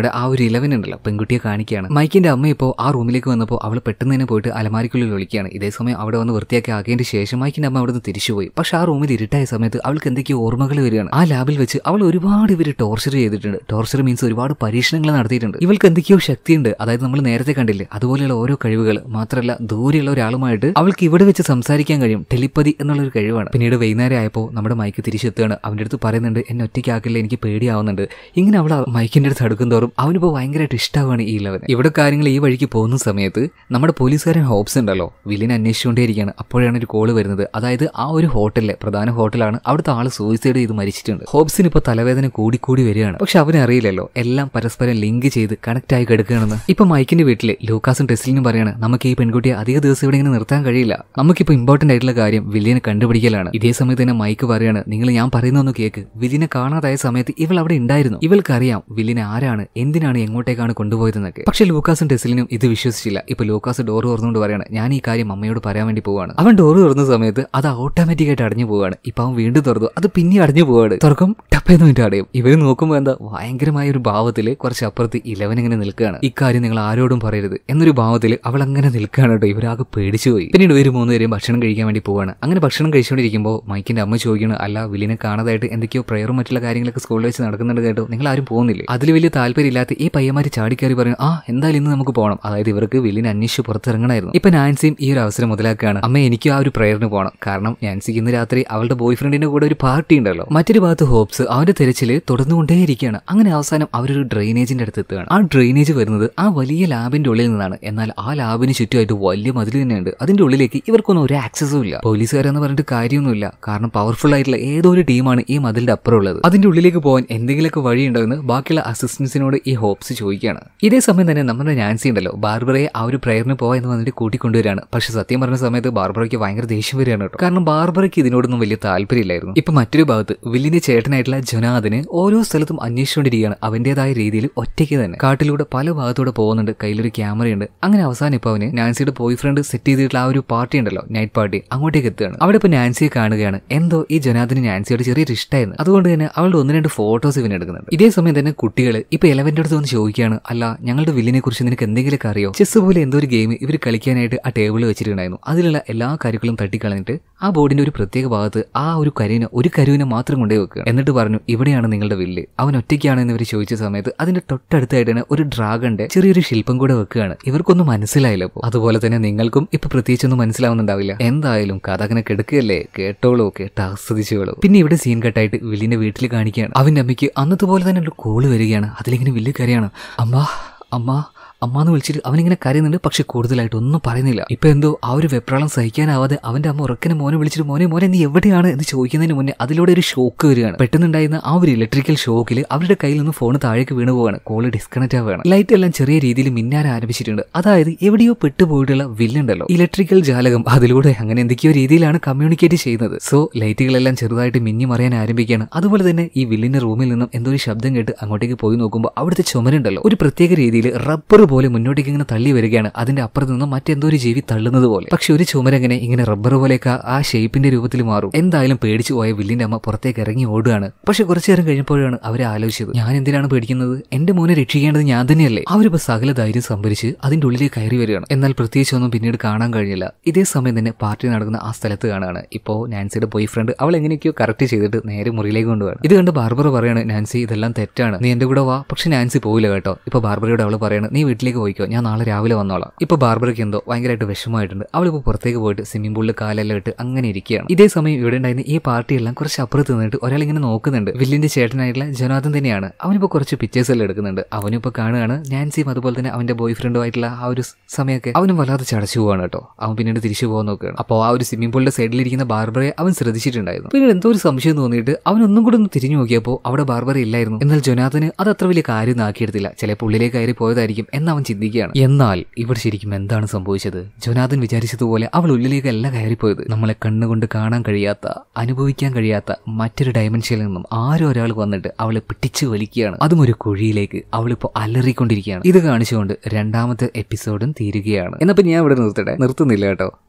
നമ്മുടെ ആ ഒരു ഇലവൻ ഉണ്ടല്ലോ പെൺകുട്ടിയെ കാണിക്കുകയാണ് മൈക്കിന്റെ അമ്മ ഇപ്പോൾ ആ റൂമിലേക്ക് വന്നപ്പോൾ അവൾ പെട്ടെന്ന് തന്നെ പോയിട്ട് അലമാരിക്കുള്ളിൽ ഒളിക്കുകയാണ് ഇതേ സമയം അവിടെ വന്ന് വൃത്തിയാക്കി ആക്കിയതിന് ശേഷം മൈക്കിന്റെ അമ്മ അവിടെ നിന്ന് തിരിച്ചുപോയി പക്ഷെ ആ റൂമിൽ ഇരുട്ടായ സമയത്ത് അവൾക്ക് എന്തൊക്കെയോ ഓർമ്മകൾ വരികയാണ് ആ ലാബിൽ വെച്ച് അവൾ ഒരുപാട് ഇവർ ടോർച്ചർ ചെയ്തിട്ടുണ്ട് ടോർച്ചർ മീൻസ് ഒരുപാട് പരീക്ഷണങ്ങൾ നടത്തിയിട്ടുണ്ട് ഇവൾക്ക് എന്തൊക്കെയോ ശക്തിയുണ്ട് അതായത് നമ്മൾ നേരത്തെ കണ്ടില്ലേ അതുപോലെയുള്ള ഓരോ കഴിവുകൾ മാത്രമല്ല ദൂരെയുള്ള ഒരാളുമായിട്ട് അവൾക്ക് ഇവിടെ വെച്ച് സംസാരിക്കാൻ കഴിയും ടെലിപ്പതി എന്നുള്ള ഒരു കഴിവാണ് പിന്നീട് വൈകുന്നേരം ആയപ്പോൾ നമ്മുടെ മൈക്ക് തിരിച്ചെത്തുകയാണ് അവൻ്റെ അടുത്ത് പറയുന്നുണ്ട് എന്നെ ഒറ്റയ്ക്കാക്കില്ല എനിക്ക് പേടിയാവുന്നുണ്ട് ഇങ്ങനെ അവൾ മൈക്കിന്റെ അടുത്ത് അടുക്കും തോറും അവനിപ്പോൾ ഭയങ്കരമായിട്ട് ഇഷ്ടമാണ് ഈ ഇലവന് ഇവിടെ കാര്യങ്ങൾ ഈ വഴിക്ക് പോകുന്ന സമയത്ത് നമ്മുടെ പോലീസുകാരൻ ഹോപ്സ് ഉണ്ടല്ലോ വില്ലിനെ അന്വേഷിച്ചുകൊണ്ടേയിരിക്കുകയാണ് അപ്പോഴാണ് ഒരു കോള് വരുന്നത് അതായത് ആ ഒരു ഹോട്ടലിലെ പ്രധാന ഹോട്ടലാണ് അവിടുത്തെ ആള് സൂയിസൈഡ് ചെയ്ത് മരിച്ചിട്ടുണ്ട് ഹോപ്സിന് ഇപ്പോൾ തലവേദന കൂടിക്കൂടി വരികയാണ് പക്ഷെ അവന് അറിയില്ലല്ലോ എല്ലാം പരസ്പരം ലിങ്ക് ചെയ്ത് കണക്ട് ആയി കിടക്കുകയാണെന്ന് ഇപ്പൊ മൈക്കിന്റെ വീട്ടിലെ ലൂക്കാസും ടെസ്ലിനും പറയാണ് നമുക്ക് ഈ പെൺകുട്ടിയെ അധിക ദിവസം ഇവിടെ ഇങ്ങനെ നിർത്താൻ കഴിയില്ല നമുക്കിപ്പോ ഇമ്പോർട്ടന്റ് ആയിട്ടുള്ള കാര്യം വില്ലിനെ കണ്ടുപിടിക്കലാണ് ഇതേ സമയത്ത് തന്നെ മൈക്ക് പറയാണ് നിങ്ങൾ ഞാൻ പറയുന്നൊന്ന് കേക്ക് വില്ലിനെ കാണാതായ സമയത്ത് ഇവൾ അവിടെ ഉണ്ടായിരുന്നു ഇവൾക്കറിയാം വില്ലിനെ ആരാണ് എന്തിനാണ് എങ്ങോട്ടേക്കാണ് കൊണ്ടുപോയതെന്നൊക്കെ പക്ഷെ ലൂക്കാസും ടെസ്ലിനും ഇത് വിശ്വസിച്ചില്ല ഇപ്പൊ ലൂക്കാസ് ഡോർ തുറന്നുകൊണ്ട് പറയാണ് ഞാൻ ഈ കാര്യം അമ്മയോട് പറയാൻ വേണ്ടി പോവാണ് അവൻ ഡോർ തുറന്ന സമയത്ത് അത് ഓട്ടോമാറ്റിക് ആയിട്ട് അടഞ്ഞു പോവാണ് ഇപ്പൊ അവൻ വീണ്ടും തുറന്നു അത് പിന്നെ അടഞ്ഞു പോവാണ് തുറക്കും ടപ്പേന്ന് വേണ്ടി അടയും ഇവര് നോക്കുമ്പോൾ എന്താ ഭയങ്കരമായ ഒരു ഭാവത്തില് കുറച്ച് അപ്പുറത്ത് ഇലവൻ ഇങ്ങനെ നിൽക്കുകയാണ് ഇക്കാര്യം നിങ്ങൾ ആരോടും പറയരുത് എന്നൊരു ഭാവത്തിൽ അവൾ അങ്ങനെ നിൽക്കുകയാണ് കേട്ടോ ഇവരാകെ പേടിച്ചു പോയി പിന്നീട് ഇവര് മൂന്നുപേരും ഭക്ഷണം കഴിക്കാൻ വേണ്ടി പോവാണ് അങ്ങനെ ഭക്ഷണം കഴിച്ചുകൊണ്ടിരിക്കുമ്പോൾ മൈക്കിന്റെ അമ്മ ചോദിക്കണം അല്ല വില്ലിനെ കാണാതായിട്ട് എന്തൊക്കെയോ പ്രയറും മറ്റുള്ള കാര്യങ്ങളൊക്കെ സ്കൂളിൽ വെച്ച് നടക്കുന്നുണ്ട് കേട്ടോ നിങ്ങൾ ആരും പോകുന്നില്ലേ അതിൽ വലിയ താല്പര്യമില്ലാത്ത ഈ പയ്യന്മാര് ചാടിക്കയറി പറയും ആ എന്തായാലും ഇന്ന് നമുക്ക് പോകണം അതായത് ഇവർക്ക് വില്ലിനെ അന്വേഷിച്ച് പുറത്തിറങ്ങണമായിരുന്നു ഇപ്പൊ നാൻസിയും ഈ ഒരു അവസരം മുതലാക്കുകയാണ് അമ്മ എനിക്ക് ആ ഒരു പ്രയറിന് പോകണം കാരണം നാൻസിക്ക് ഇന്ന് രാത്രി അവളുടെ ബോയ് ഫ്രണ്ടിന്റെ കൂടെ ഒരു പാർട്ടി ഉണ്ടല്ലോ മറ്റൊരു ഭാഗത്ത് ഹോപ്സ് അവന്റെ തെരച്ചില് തുടർന്നുകൊണ്ടേയിരിക്കുകയാണ് അങ്ങനെ അവസാനം അവരൊരു ഡ്രെയിനേജിന്റെ അടുത്ത് എത്തുകയാണ് ആ ഡ്രെയിനേജ് വരുന്നത് ആ വലിയ ലാബിന്റെ ഉള്ളിൽ നിന്നാണ് എന്നാൽ ആ ലാബിന് ചുറ്റുമായിട്ട് വലിയ മതിൽ തന്നെയുണ്ട് അതിന്റെ ഉള്ളിലേക്ക് ഇവർക്കൊന്നും ഒരു ആക്സസും ഇല്ല പോലീസുകാരെന്ന് പറഞ്ഞിട്ട് കാര്യമൊന്നുമില്ല കാരണം പവർഫുൾ ആയിട്ടുള്ള ഏതോ ഒരു ടീമാണ് ഈ മതിലിന്റെ അപ്പുറം ഉള്ളത് അതിന്റെ ഉള്ളിലേക്ക് പോകാൻ എന്തെങ്കിലുമൊക്കെ വഴിയുണ്ടോ എന്ന് ബാക്കിയുള്ള അസിസ്റ്റൻസിനോട് ഈ ഹോപ്സ് ചോദിക്കുകയാണ് ഇതേ സമയം തന്നെ നമ്മുടെ നാൻസി ഉണ്ടല്ലോ ബാർബറയെ ആ ഒരു പ്രയറിന് പോവാ എന്ന് വന്നിട്ട് കൂട്ടിക്കൊണ്ടുവരികയാണ് പക്ഷെ സത്യം പറഞ്ഞ സമയത്ത് ബാർബറയ്ക്ക് ഭയങ്കര ദേഷ്യം വരികയാണ് കേട്ടോ കാരണം ബാർബറയ്ക്ക് ഇതിനോടൊന്നും വലിയ താല്പര്യമില്ലായിരുന്നു ഇപ്പൊ മറ്റൊരു ഭാഗത്ത് വില്ലിന്റെ ചേട്ടനായിട്ടുള്ള ജൊനാദിന് ഓരോ സ്ഥലത്തും അന്വേഷിച്ചുകൊണ്ടിരിക്കുകയാണ് അവന്റേതായ രീതിയിൽ ഒറ്റയ്ക്ക് തന്നെ കാട്ടിലൂടെ പല ഭാഗത്തൂടെ പോകുന്നുണ്ട് കയ്യിലൊരു ക്യാമറയുണ്ട് അങ്ങനെ അവസാനം ഇപ്പൊ അവന് നാൻസിയുടെ ബോയ് ഫ്രണ്ട് സെറ്റ് ചെയ്തിട്ടുള്ള ആ ഒരു പാർട്ടി ഉണ്ടല്ലോ നൈറ്റ് പാർട്ടി അങ്ങോട്ടേക്ക് എത്തുകയാണ് അവിടെ ഇപ്പൊ നാൻസിയെ കാണുകയാണ് എന്തോ ഈ ജൊനാദിന് നാൻസിയോട് ചെറിയൊരു ഇഷ്ടമായിരുന്നു അതുകൊണ്ട് തന്നെ അവളുടെ ഒന്ന് രണ്ട് ഫോട്ടോസ് ഇവൻ എടുക്കുന്നുണ്ട് ഇതേ സമയം തന്നെ കുട്ടികൾ ഇപ്പൊ ഇലവന്റെ അടുത്ത് വന്ന് ചോദിക്കുകയാണ് അല്ല ഞങ്ങളുടെ വില്ലിനെ കുറിച്ച് നിനക്ക് എന്തെങ്കിലുമൊക്കെ അറിയോ ചെസ് പോലെ എന്തോ ഒരു ഗെയിം ഇവർ കളിക്കാനായിട്ട് ആ ടേബിളിൽ വെച്ചിട്ടുണ്ടായിരുന്നു അതിലുള്ള എല്ലാ കാര്യങ്ങളും തട്ടിക്കളഞ്ഞിട്ട് ആ ബോർഡിന്റെ ഒരു പ്രത്യേക ഭാഗത്ത് ആ ഒരു കരുവിനെ ഒരു കരുവിനെ മാത്രം കൊണ്ടേ വെക്കുക എന്നിട്ട് പറഞ്ഞു ഇവിടെയാണ് നിങ്ങളുടെ വില്ല് അവൻ ഒറ്റയ്ക്കാണ് എന്ന് ഇവർ ചോദിച്ച സമയത്ത് അതിന്റെ തൊട്ടടുത്തായിട്ട് തന്നെ ഒരു ഡ്രാഗന്റെ ചെറിയൊരു ശില്പം കൂടെ വെക്കുകയാണ് ഇവർക്കൊന്നും മനസ്സിലായില്ല അപ്പോൾ അതുപോലെ തന്നെ നിങ്ങൾക്കും ഇപ്പൊ പ്രത്യേകിച്ചൊന്നും മനസ്സിലാവുന്നുണ്ടാവില്ല എന്തായാലും കഥ അങ്ങനെ കെടുക്കുകയല്ലേ കേട്ടോളൂ കേട്ട് ആസ്വദിച്ചോളൂ പിന്നെ ഇവിടെ സീൻ കട്ടായിട്ട് വില്ലിന്റെ വീട്ടിൽ കാണിക്കുകയാണ് അവന്റെ അമ്മയ്ക്ക് അന്നത്തെ പോലെ തന്നെ ഒരു കോള് വരികയാണ് അതിലിങ്ങനെ വില്ല് കരയാണ് അമ്മ അമ്മ അമ്മ എന്ന് വിളിച്ചിട്ട് അവനിങ്ങനെ കരയുന്നുണ്ട് പക്ഷെ കൂടുതലായിട്ട് ഒന്നും പറയുന്നില്ല ഇപ്പൊ എന്തോ ആ ഒരു വെപ്രാളം സഹിക്കാനാവാതെ അവന്റെ അമ്മ ഉറക്കനെ മോനെ വിളിച്ചിട്ട് മോനെ മോനെ നീ എവിടെയാണ് എന്ന് ചോദിക്കുന്നതിന് മുന്നേ അതിലൂടെ ഒരു ഷോക്ക് വരികയാണ് പെട്ടെന്നുണ്ടായിരുന്ന ആ ഒരു ഇലക്ട്രിക്കൽ ഷോക്കിൽ അവരുടെ കയ്യിൽ നിന്ന് ഫോൺ താഴേക്ക് വീണ് പോവാണ് കോള് ഡിസ്കണക്ട് ആവുകയാണ് ലൈറ്റ് എല്ലാം ചെറിയ രീതിയിൽ മിന്നാൻ ആരംഭിച്ചിട്ടുണ്ട് അതായത് എവിടെയോ പെട്ടുപോയിട്ടുള്ള വില്ലുണ്ടല്ലോ ഇലക്ട്രിക്കൽ ജാലകം അതിലൂടെ അങ്ങനെ എന്തൊക്കെയോ രീതിയിലാണ് കമ്മ്യൂണിക്കേറ്റ് ചെയ്യുന്നത് സോ ലൈറ്റുകളെല്ലാം ചെറുതായിട്ട് മിന്നി മറിയാൻ ആരംഭിക്കുകയാണ് അതുപോലെ തന്നെ ഈ വില്ലിന്റെ റൂമിൽ നിന്നും എന്തോ ഒരു ശബ്ദം കേട്ട് അങ്ങോട്ടേക്ക് പോയി നോക്കുമ്പോൾ അവിടുത്തെ ചുമരുണ്ടല്ലോ ഒരു പ്രത്യേക രീതിയിൽ റബ്ബർ പോലെ മുന്നോട്ടേക്ക് ഇങ്ങനെ തള്ളി വരികയാണ് അതിന്റെ അപ്പുറത്ത് നിന്നും മറ്റെന്തോ ഒരു ജീവി തള്ളുന്നത് പോലെ പക്ഷെ ഒരു ചുമരെങ്ങനെ ഇങ്ങനെ റബ്ബർ പോലെയൊക്കെ ആ ഷേപ്പിന്റെ രൂപത്തിൽ മാറും എന്തായാലും പേടിച്ചു പോയ വില്ലിന്റെ അമ്മ പുറത്തേക്ക് ഇറങ്ങി ഓടുകയാണ് പക്ഷെ കുറച്ചു നേരം കഴിഞ്ഞപ്പോഴാണ് അവരെ ആലോചിച്ചത് ഞാൻ എന്തിനാണ് പേടിക്കുന്നത് എന്റെ മോനെ രക്ഷിക്കേണ്ടത് ഞാൻ തന്നെയല്ലേ അവരിപ്പോ സകല ധൈര്യം സംഭരിച്ച് അതിന്റെ ഉള്ളിലേക്ക് കയറി വരികയാണ് എന്നാൽ പ്രത്യേകിച്ചൊന്നും പിന്നീട് കാണാൻ കഴിഞ്ഞില്ല ഇതേ സമയം തന്നെ പാർട്ടി നടക്കുന്ന ആ സ്ഥലത്ത് കാണുകയാണ് ഇപ്പോ നാൻസിയുടെ ബോയ് ഫ്രണ്ട് അവൾ എങ്ങനെയൊക്കെയോ കറക്റ്റ് ചെയ്തിട്ട് നേരെ മുറിയിലേക്ക് കൊണ്ടുപോകണം ഇത് കണ്ട് ബാർബറ പറയാണ് നാൻസി ഇതെല്ലാം തെറ്റാണ് നീ എന്റെ കൂടെ വാ പക്ഷെ നാൻസി പോയില്ല കേട്ടോ ഇപ്പൊ ബാർബറയോട് അവൾ പറയാണ് നീ വീട്ടിലേക്ക് പോയിക്കോ ഞാൻ നാളെ രാവിലെ വന്നോളാം ഇപ്പൊ ബാർബറയ്ക്ക് എന്തോ ഭയങ്കരമായിട്ട് വിഷമമായിട്ടുണ്ട് അവളിപ്പോ പുറത്തേക്ക് പോയിട്ട് സ്വിമ്മിംഗ് പൂളിൽ കാലെല്ലാം ഇട്ട് അങ്ങനെ ഇരിക്കുകയാണ് ഇതേ സമയം ഇവിടെ ഉണ്ടായിരുന്ന ഈ പാർട്ടിയെല്ലാം കുറച്ച് അപ്പുറത്ത് നിന്നിട്ട് ഒരാൾ ഇങ്ങനെ നോക്കുന്നുണ്ട് വില്ലിന്റെ ചേട്ടനായിട്ടുള്ള ജനാഥൻ തന്നെയാണ് അവനിപ്പോ കുറച്ച് പിക്ചേഴ്സ് എല്ലാം എടുക്കുന്നുണ്ട് അവനും ഇപ്പൊ കാണുകയാണ് നാൻസിയും അതുപോലെ തന്നെ അവന്റെ ബോയ് ഫ്രണ്ടുമായിട്ടുള്ള ആ ഒരു സമയമൊക്കെ അവനും വല്ലാതെ ചടച്ചു പോവാണ് കേട്ടോ അവൻ പിന്നീട് തിരിച്ചു പോകാൻ നോക്കുകയാണ് അപ്പോൾ ആ ഒരു സ്വിമ്മിംഗ് പൂളിന്റെ സൈഡിലിരിക്കുന്ന ബാർബറെ അവൻ ശ്രദ്ധിച്ചിട്ടുണ്ടായിരുന്നു പിന്നീട് എന്തോ ഒരു സംശയം തോന്നിയിട്ട് അവൻ ഒന്നും കൂടെ ഒന്ന് തിരിഞ്ഞു നോക്കിയപ്പോൾ അവിടെ ബാർബറ ഇല്ലായിരുന്നു എന്നാൽ ജൊനാഥന് അത് അത്ര വലിയ കാര്യം ആക്കിയെടുത്തില്ല ചിലപ്പോൾ ഉള്ളിലേക്ക് കയറി പോയതായിരിക്കും എന്ന് അവൻ ചിന്തിക്കുകയാണ് എന്നാൽ ഇവിടെ ശരിക്കും എന്താണ് സംഭവിച്ചത് ജൊനാഥൻ വിചാരിച്ചതുപോലെ അവൾ ഉള്ളിലേക്കല്ല കയറിപ്പോയത് നമ്മളെ കണ്ണുകൊണ്ട് കാണാൻ കഴിയാത്ത അനുഭവിക്കാൻ കഴിയാത്ത മറ്റൊരു ഡയമെൻഷനിൽ നിന്നും ആരോ ഒരാൾ വന്നിട്ട് അവളെ പിടിച്ചു വലിക്കുകയാണ് അതും ഒരു കുഴിയിലേക്ക് അവളിപ്പോ അലറിക്കൊണ്ടിരിക്കുകയാണ് ഇത് കാണിച്ചുകൊണ്ട് രണ്ടാമത്തെ എപ്പിസോഡും തീരുകയാണ് എന്നപ്പോ ഞാൻ ഇവിടെ നിർത്തട്ടെ നിർത്തുന്നില്ല കേട്ടോ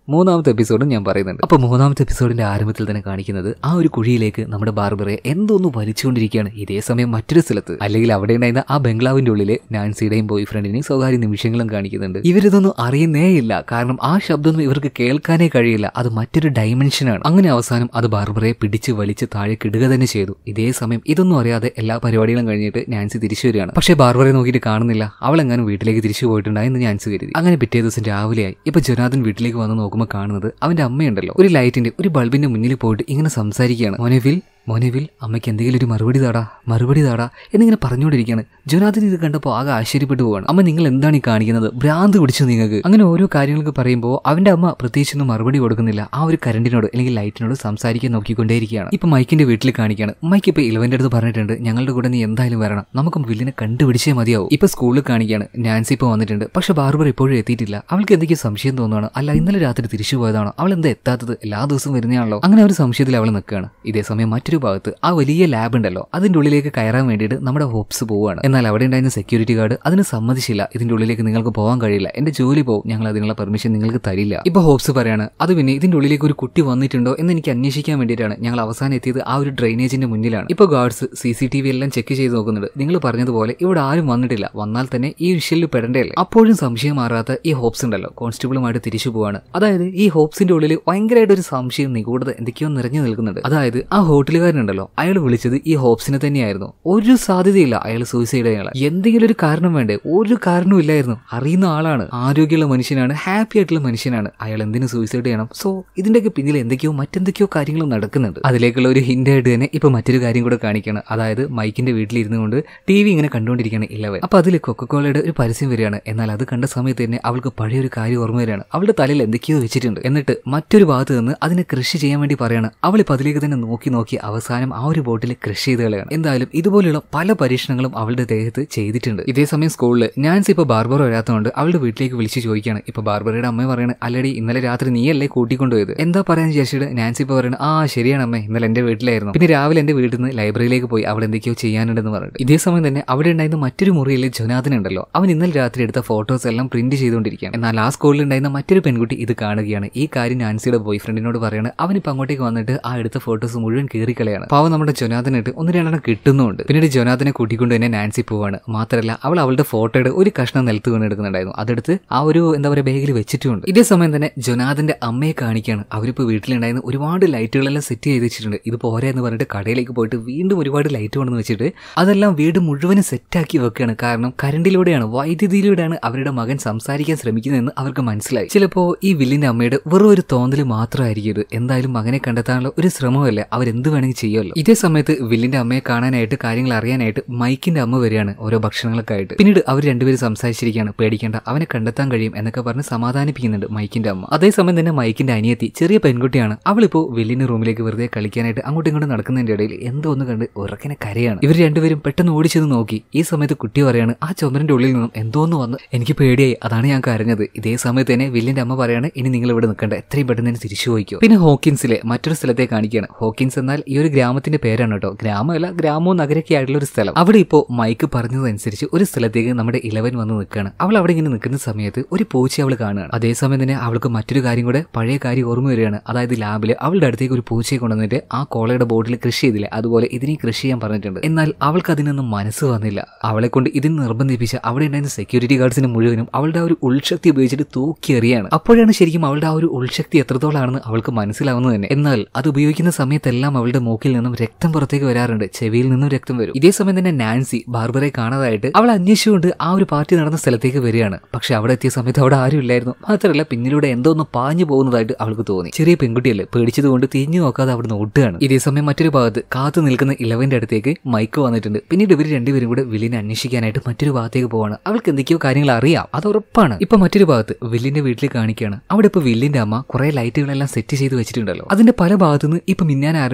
മൂന്നാമത്തെ എപ്പിസോഡും ഞാൻ പറയുന്നുണ്ട് അപ്പൊ മൂന്നാമത്തെ എപ്പിസോഡിന്റെ ആരംഭത്തിൽ തന്നെ കാണിക്കുന്നത് ആ ഒരു കുഴിയിലേക്ക് നമ്മുടെ ബാർബറെ എന്തോന്ന് വലിച്ചുകൊണ്ടിരിക്കുകയാണ് ഇതേ സമയം മറ്റൊരു സ്ഥലത്ത് അല്ലെങ്കിൽ അവിടെ ഉണ്ടായിരുന്ന ആ ബംഗ്ലാവിന്റെ ഉള്ളില് നാൻസിയുടെയും ബോയ് ഫ്രണ്ടിനെയും സ്വകാര്യ നിമിഷങ്ങളും കാണിക്കുന്നുണ്ട് ഇവരിതൊന്നും അറിയുന്നേ ഇല്ല കാരണം ആ ശബ്ദമൊന്നും ഇവർക്ക് കേൾക്കാനേ കഴിയില്ല അത് മറ്റൊരു ഡയമെൻഷനാണ് അങ്ങനെ അവസാനം അത് ബാർബറെ പിടിച്ച് വലിച്ച് താഴെ കിടുക തന്നെ ചെയ്തു ഇതേ സമയം ഇതൊന്നും അറിയാതെ എല്ലാ പരിപാടികളും കഴിഞ്ഞിട്ട് നാൻസി തിരിച്ചു വരികയാണ് പക്ഷേ ബാർബറെ നോക്കിയിട്ട് കാണുന്നില്ല അവൾ എങ്ങാനും വീട്ടിലേക്ക് തിരിച്ചു പോയിട്ടുണ്ടായെന്ന് നാൻസി കരുതി അങ്ങനെ പിറ്റേ ദിവസം രാവിലെയായി ഇപ്പൊ ജൊനാഥൻ വീട്ടിലേക്ക് വന്ന് നോക്കുമ്പോൾ കാണുന്നത് അവന്റെ അമ്മയുണ്ടല്ലോ ഒരു ലൈറ്റിന്റെ ഒരു ബൾബിന്റെ മുന്നിൽ പോയിട്ട് ഇങ്ങനെ സംസാരിക്കുകയാണ് മോനെവിൽ മോനെവിൽ അമ്മയ്ക്ക് എന്തെങ്കിലും ഒരു മറുപടി താടാ മറുപടി താടാ എന്നിങ്ങനെ പറഞ്ഞുകൊണ്ടിരിക്കുകയാണ് ജൊനാഥൻ ഇത് കണ്ടപ്പോൾ ആകെ ആശ്ചര്യപ്പെട്ടു പോവാണ് അമ്മ നിങ്ങൾ എന്താണ് ഈ കാണിക്കുന്നത് ഭ്രാന്ത് പിടിച്ചു നിങ്ങൾക്ക് അങ്ങനെ ഓരോ കാര്യങ്ങൾക്ക് പറയുമ്പോൾ അവന്റെ അമ്മ പ്രത്യേകിച്ചൊന്നും മറുപടി കൊടുക്കുന്നില്ല ആ ഒരു കരണ്ടിനോട് അല്ലെങ്കിൽ ലൈറ്റിനോട് സംസാരിക്കാൻ നോക്കിക്കൊണ്ടേയിരിക്കുകയാണ് ഇപ്പൊ മൈക്കിന്റെ വീട്ടിൽ കാണിക്കുകയാണ് മൈക്ക് ഇപ്പൊ ഇലവന്റെ അടുത്ത് പറഞ്ഞിട്ടുണ്ട് ഞങ്ങളുടെ കൂടെ നീ എന്തായാലും വരണം നമുക്ക് വില്ലിനെ കണ്ടുപിടിച്ചേ മതിയാവും ഇപ്പൊ സ്കൂളിൽ കാണിക്കുകയാണ് നാൻസി ഇപ്പൊ വന്നിട്ടുണ്ട് പക്ഷെ ബാർബർ ഇപ്പോഴും എത്തിയിട്ടില്ല അവൾക്ക് എന്തൊക്കെയോ സംശയം തോന്നുകയാണ് അല്ല ഇന്നലെ രാത്രി തിരിച്ചു പോയതാണോ അവൾ എന്താ എത്താത്തത് എല്ലാ ദിവസവും വരുന്നതാണല്ലോ അങ്ങനെ ഒരു സംശയത്തിൽ അവൾ നിൽക്കുകയാണ് ഇതേ സമയം മറ്റൊരു ഭാഗത്ത് ആ വലിയ ലാബ് ഉണ്ടല്ലോ അതിന്റെ ഉള്ളിലേക്ക് കയറാൻ വേണ്ടിയിട്ട് നമ്മുടെ ഹോപ്സ് പോവുകയാണ് എന്നാൽ അവിടെ ഉണ്ടായിരുന്ന സെക്യൂരിറ്റി ഗാർഡ് അതിന് സമ്മതിച്ചില്ല ഇതിന്റെ ഉള്ളിലേക്ക് നിങ്ങൾക്ക് പോകാൻ കഴിയില്ല എന്റെ ജോലി പോകും ഞങ്ങൾ അതിനുള്ള പെർമിഷൻ നിങ്ങൾക്ക് തരില്ല ഇപ്പൊ ഹോപ്സ് പറയാണ് അത് പിന്നെ ഇതിന്റെ ഉള്ളിലേക്ക് ഒരു കുട്ടി വന്നിട്ടുണ്ടോ എന്ന് എനിക്ക് അന്വേഷിക്കാൻ വേണ്ടിയിട്ടാണ് ഞങ്ങൾ അവസാനം എത്തിയത് ആ ഒരു ഡ്രെയിനേജിന്റെ മുന്നിലാണ് ഇപ്പൊ guards C C T V എല്ലാം ചെക്ക് ചെയ്ത് നോക്കുന്നുണ്ട് നിങ്ങൾ പറഞ്ഞതുപോലെ ഇവിടെ ആരും വന്നിട്ടില്ല വന്നാൽ തന്നെ ഈ വിഷയത്തിൽ പെടേണ്ടല്ലേ അപ്പോഴും സംശയം മാറാത്ത ഈ ഹോപ്സ് ഉണ്ടല്ലോ കോൺസ്റ്റബിളുമായിട്ട് തിരിച്ചു പോവാണ് അതായത് ഈ ഹോപ്സിന്റെ ഉള്ളിൽ ഭയങ്കരമായിട്ട് ഒരു സംശയം നിഗൂഢത എന്തൊക്കെയോ നിറഞ്ഞു നിൽക്കുന്നുണ്ട് അതായത് ആ ഹോട്ടലുകാരനുണ്ടല്ലോ അയാൾ വിളിച്ചത് ഈ ഹോപ്സിനെ തന്നെയായിരുന്നു ഒരു സാധ്യതയില്ല അയാൾ സൂയിസൈഡ് ചെയ്യാൻ എന്തെങ്കിലും ഒരു കാരണം വേണ്ടേ ഒരു കാരണവും ഇല്ലായിരുന്നു അറിയുന്ന ആളാണ് ആരോഗ്യമുള്ള മനുഷ്യനാണ് ഹാപ്പി ആയിട്ടുള്ള മനുഷ്യനാണ് അയാൾ എന്തിനു സൂയിസൈഡ് ചെയ്യണം സോ ഇതിന്റെയൊക്കെ പിന്നിൽ എന്തൊക്കെയോ മറ്റെന്തൊക്കെയോ കാര്യങ്ങൾ നടക്കുന്നുണ്ട് അതിലേക്കുള്ള ഒരു ഹിന്റ് ആയിട്ട് തന്നെ ഇപ്പൊ മറ്റൊരു കാര്യം കൂടെ കാണിക്കുകയാണ് അതായത് മൈക്കിന്റെ വീട്ടിലിരുന്നു കൊണ്ട് ടി വി ഇങ്ങനെ കണ്ടുകൊണ്ടിരിക്കുകയാണ് ഇലവൻ അപ്പൊ അതിൽ കൊക്കക്കോളയുടെ ഒരു പരസ്യം വരികയാണ് എന്നാൽ അത് കണ്ട സമയത്ത് തന്നെ അവൾക്ക് പഴയൊരു കാര്യം ഓർമ്മ വരികയാണ് അവളുടെ തലയിൽ എന്തൊക്കെയോ വെച്ചിട്ടുണ്ട് എന്നിട്ട് മറ്റൊരു ഭാഗത്ത് നിന്ന് അതിനെ കൃഷി ചെയ്യാൻ വേണ്ടി പറയാണ് അവൾ ഇപ്പൊ അതിലേക്ക് തന്നെ നോക്കി നോക്കി അവസാനം ആ ഒരു ബോട്ടിൽ കൃഷി ചെയ്ത് കളയാണ് എന്തായാലും ഇതുപോലെയുള്ള പല പരീക്ഷണങ്ങളും അവളുടെ ദേഹത്ത് ചെയ്തിട്ടുണ്ട് ഇതേ സമയം സ്കൂളിൽ നാൻസി ഇപ്പൊ ബാർബർ വരാത്തതുകൊണ്ട് അവളുടെ വീട്ടിലേക്ക് വിളിച്ച് ചോദിക്കുകയാണ് ഇപ്പൊ ബാർബറയുടെ അമ്മ പറയാണ് അല്ലടി ഇന്നലെ രാത്രി നീയല്ലേ കൂട്ടിക്കൊണ്ടുപോയത് എന്താ പറയാൻ വിചാരിച്ചിട്ട് നാൻസി ഇപ്പൊ പറയണ ആ ശരിയാണ് അമ്മേ ഇന്നലെ എന്റെ വീട്ടിലായിരുന്നു പിന്നെ രാവിലെ എന്റെ വീട്ടിൽ നിന്ന് ലൈബ്രറിയിലേക്ക് പോയി അവിടെ എന്തൊക്കെയോ ചെയ്യാനുണ്ടെന്ന് പറഞ്ഞിട്ട് ഇതേ സമയം തന്നെ അവിടെ ഉണ്ടായിരുന്ന മറ്റൊരു മുറിയിൽ ജൊനാഥൻ ഉണ്ടല്ലോ അവൻ ഇന്നലെ രാത്രി എടുത്ത ഫോട്ടോസ് എല്ലാം പ്രിന്റ് ചെയ്തുകൊണ്ടിരിക്കുകയാണ് എന്നാൽ ആ സ്കൂളിൽ ഉണ്ടായിരുന്ന മറ്റൊരു പെൺകുട്ടി ഇത് കാണുകയാണ് ഈ കാര്യം നാൻസിയുടെ ബോയ് ഫ്രണ്ടിനോട് പറയാണ് അവനിപ്പോ അങ്ങോട്ടേക്ക് വന്നിട്ട് ആ എടുത്ത ഫോട്ടോസ് മുഴുവൻ കീറിക്കളയാണ് പാവം നമ്മുടെ ജൊനാഥനായിട്ട് ഒന്ന് രണ്ടെണ്ണം കിട്ടുന്നുണ്ട് പിന്നീട് ജൊനാഥനെ കൂട്ടിക്കൊണ്ട് തന്നെ നാൻസി പോവാണ് മാത്രമല്ല അവൾ അവളുടെ ഫോട്ടോയുടെ ഒരു കഷ്ണം നിലത്ത് വീണ് എടുക്കുന്നുണ്ടായിരുന്നു അതെടുത്ത് ആ ഒരു എന്താ പറയുക ബാഗിൽ വെച്ചിട്ടുമുണ്ട് ഇതേ സമയം തന്നെ ജൊനാഥന്റെ അമ്മയെ കാണിക്കുകയാണ് അവരിപ്പോ വീട്ടിലുണ്ടായിരുന്ന ഒരുപാട് ലൈറ്റുകളെല്ലാം സെറ്റ് ചെയ്ത് വെച്ചിട്ടുണ്ട് ഇത് പോരാ എന്ന് പറഞ്ഞിട്ട് കടയിലേക്ക് പോയിട്ട് വീണ്ടും ഒരുപാട് ലൈറ്റ് കൊണ്ടെന്ന് വെച്ചിട്ട് അതെല്ലാം വീട് മുഴുവനും സെറ്റാക്കി വെക്കുകയാണ് കാരണം കറണ്ടിലൂടെയാണ് വൈദ്യുതിയിലൂടെയാണ് അവരുടെ മകൻ സംസാരിക്കാൻ ശ്രമിക്കുന്നതെന്ന് അവർക്ക് മനസ്സിലായി ചിലപ്പോ ഈ വില്ലിന്റെ അമ്മയുടെ വെറും ഒരു തോന്നൽ മാത്രമായിരിക്കും ഇത് എന്തായാലും മകനെ കണ്ടെത്താനുള്ള ഒരു ശ്രമമല്ലേ അവരെന്ത് വേണമെങ്കിൽ ചെയ്യുമല്ലോ ഇതേ സമയത്ത് വില്ലിന്റെ അമ്മയെ കാണാനായിട്ട് കാര്യങ്ങൾ അറിയാനായിട്ട് മൈക്കിന്റെ അമ്മ വരികയാണ് ഓരോ ഭക്ഷണങ്ങളൊക്കെ ആയിട്ട് പിന്നീട് അവർ രണ്ടുപേരും സംസാരിച്ചിരിക്കുകയാണ് പേടിക്കേണ്ട അവനെ കണ്ടെത്താൻ കഴിയും എന്നൊക്കെ പറഞ്ഞ് സമാധാനിപ്പിക്കുന്നുണ്ട് മൈക്കിന്റെ അമ്മ അതേസമയം തന്നെ മൈക്കിന്റെ അനിയത്തി ചെറിയ പെൺകുട്ടിയാണ് അവളിപ്പോ വില്ലിന്റെ റൂമിലേക്ക് വെറുതെ കളിക്കാനായിട്ട് അങ്ങോട്ടും ഇങ്ങോട്ടും നടക്കുന്നതിന്റെ ഇടയിൽ എന്തോ ഒന്ന് കണ്ട് ഉറക്കനെ കരയാണ് ഇവർ രണ്ടുപേരും പെട്ടെന്ന് ഓടിച്ചെന്ന് നോക്കി ഈ സമയത്ത് കുട്ടി പറയാണ് ആ ചുമരിന്റെ ഉള്ളിൽ നിന്നും എന്തോന്ന് വന്ന് എനിക്ക് പേടിയായി അതാണ് ഞാൻ കരഞ്ഞത് ഇതേ സമയത്ത് തന്നെ വില്ലിന്റെ അമ്മ പറയാണ് ഇനി നിങ്ങൾ ഇവിടെ നിൽക്കണ്ട എത്രയും പെട്ടെന്ന് തന്നെ തിരിച്ചു പോയിക്കോ പിന്നെ ഹോക്കിൻസിലെ മറ്റൊരു സ്ഥലത്തെ കാണിക്കുകയാണ് ഹോക്കിൻസ് എന്നാൽ ഈ ഒരു ഗ്രാമത്തിന്റെ പേരാണ് കേട്ടോ ഗ്രാമമല്ല ഗ്രാമവും നഗരമൊക്കെ ആയിട്ടുള്ള ഒരു സ്ഥലം അവിടെ ഇപ്പോൾ മൈക്ക് പറഞ്ഞതനുസരിച്ച് ഒരു സ്ഥലത്തേക്ക് നമ്മുടെ ഇലവൻ വന്ന് നിൽക്കുകയാണ് അവൾ അവിടെ ഇങ്ങനെ നിൽക്കുന്ന സമയത്ത് ഒരു പൂച്ച അവൾ കാണുകയാണ് അതേസമയം തന്നെ അവൾക്ക് മറ്റൊരു കാര്യം കൂടെ പഴയ കാര്യം ഓർമ്മ വരികയാണ് അതായത് ലാബിൽ അവളുടെ അടുത്തേക്ക് ഒരു പൂച്ചയെ കൊണ്ടുവന്നിട്ട് ആ കോളയുടെ ബോർഡിൽ കൃഷി ചെയ്തില്ലേ അതുപോലെ ഇതിനെ കൃഷി ചെയ്യാൻ പറഞ്ഞിട്ടുണ്ട് എന്നാൽ അവൾക്ക് അതിനൊന്നും മനസ്സ് വന്നില്ല അവളെ കൊണ്ട് ഇതിന് നിർബന്ധിപ്പിച്ച അവിടെ ഉണ്ടായിരുന്ന സെക്യൂരിറ്റി ഗാർഡ്സിന് മുഴുവനും അവളുടെ ആ ഒരു ഉൾശക്തി ഉപയോഗിച്ചിട്ട് തൂക്കി എറിയാണ് അപ്പോഴാണ് ശരിക്കും അവളുടെ ആ ഒരു ഉൾശക്തി എത്രത്തോളാണെന്ന് അവൾക്ക് മനസ്സിലാവുന്നത് തന്നെ എന്നാൽ അത് ഉപയോഗിക്കുന്ന സമയത്തെല്ലാം അവളുടെ മൂക്കിൽ നിന്നും രക്തം പുറത്തേക്ക് വരാറുണ്ട് ചെവിയിൽ നിന്നും രക്തം വരും ഇതേ സമയം തന്നെ നാൻസി ബാർബറെ കാണാതായിട്ട് അവൾ അന്വേഷിച്ചുകൊണ്ട് ആ ഒരു പാർട്ടി നടന്ന സ്ഥലത്തേക്ക് വരികയാണ് പക്ഷെ അവിടെ എത്തിയ സമയത്ത് അവിടെ ആരും ഇല്ലായിരുന്നു മാത്രമല്ല പിന്നിലൂടെ എന്തോ ഒന്ന് പാഞ്ഞു പോകുന്നതായിട്ട് അവൾക്ക് തോന്നി ചെറിയ പെൺകുട്ടിയല്ലേ പേടിച്ചതുകൊണ്ട് തിരിഞ്ഞു നോക്കാതെ അവിടെ ഓട്ടുകയാണ് ഇതേ സമയം മറ്റൊരു ഭാഗത്ത് കാത്തു നിൽക്കുന്ന ഇലവന്റെ അടുത്തേക്ക് മൈക്ക് വന്നിട്ടുണ്ട് പിന്നീട് ഇവർ രണ്ടുപേരും കൂടെ വില്ലിനെ അന്വേഷിക്കാനായിട്ട് മറ്റൊരു ഭാഗത്തേക്ക് പോവാണ് അവൾക്ക് എന്തൊക്കെയോ കാര്യങ്ങൾ അറിയാം അത് ഉറപ്പാണ് ഇപ്പൊ മറ്റൊരു ഭാഗത്ത് വില്ലിന്റെ വീട്ടിൽ കാണിക്കുകയാണ് അവിടെ ഇപ്പൊ വില്ലിന്റെ അമ്മ കുറെ ലൈറ്റുകളെല്ലാം സെറ്റ് ചെയ്ത് വെച്ചിട്ടുണ്ടല്ലോ അതിന്റെ പല ഭാഗത്തുനിന്ന് ഇപ്പൊ മിന്നാൻ ആരംഭിച്ചിട്ടുണ്ട്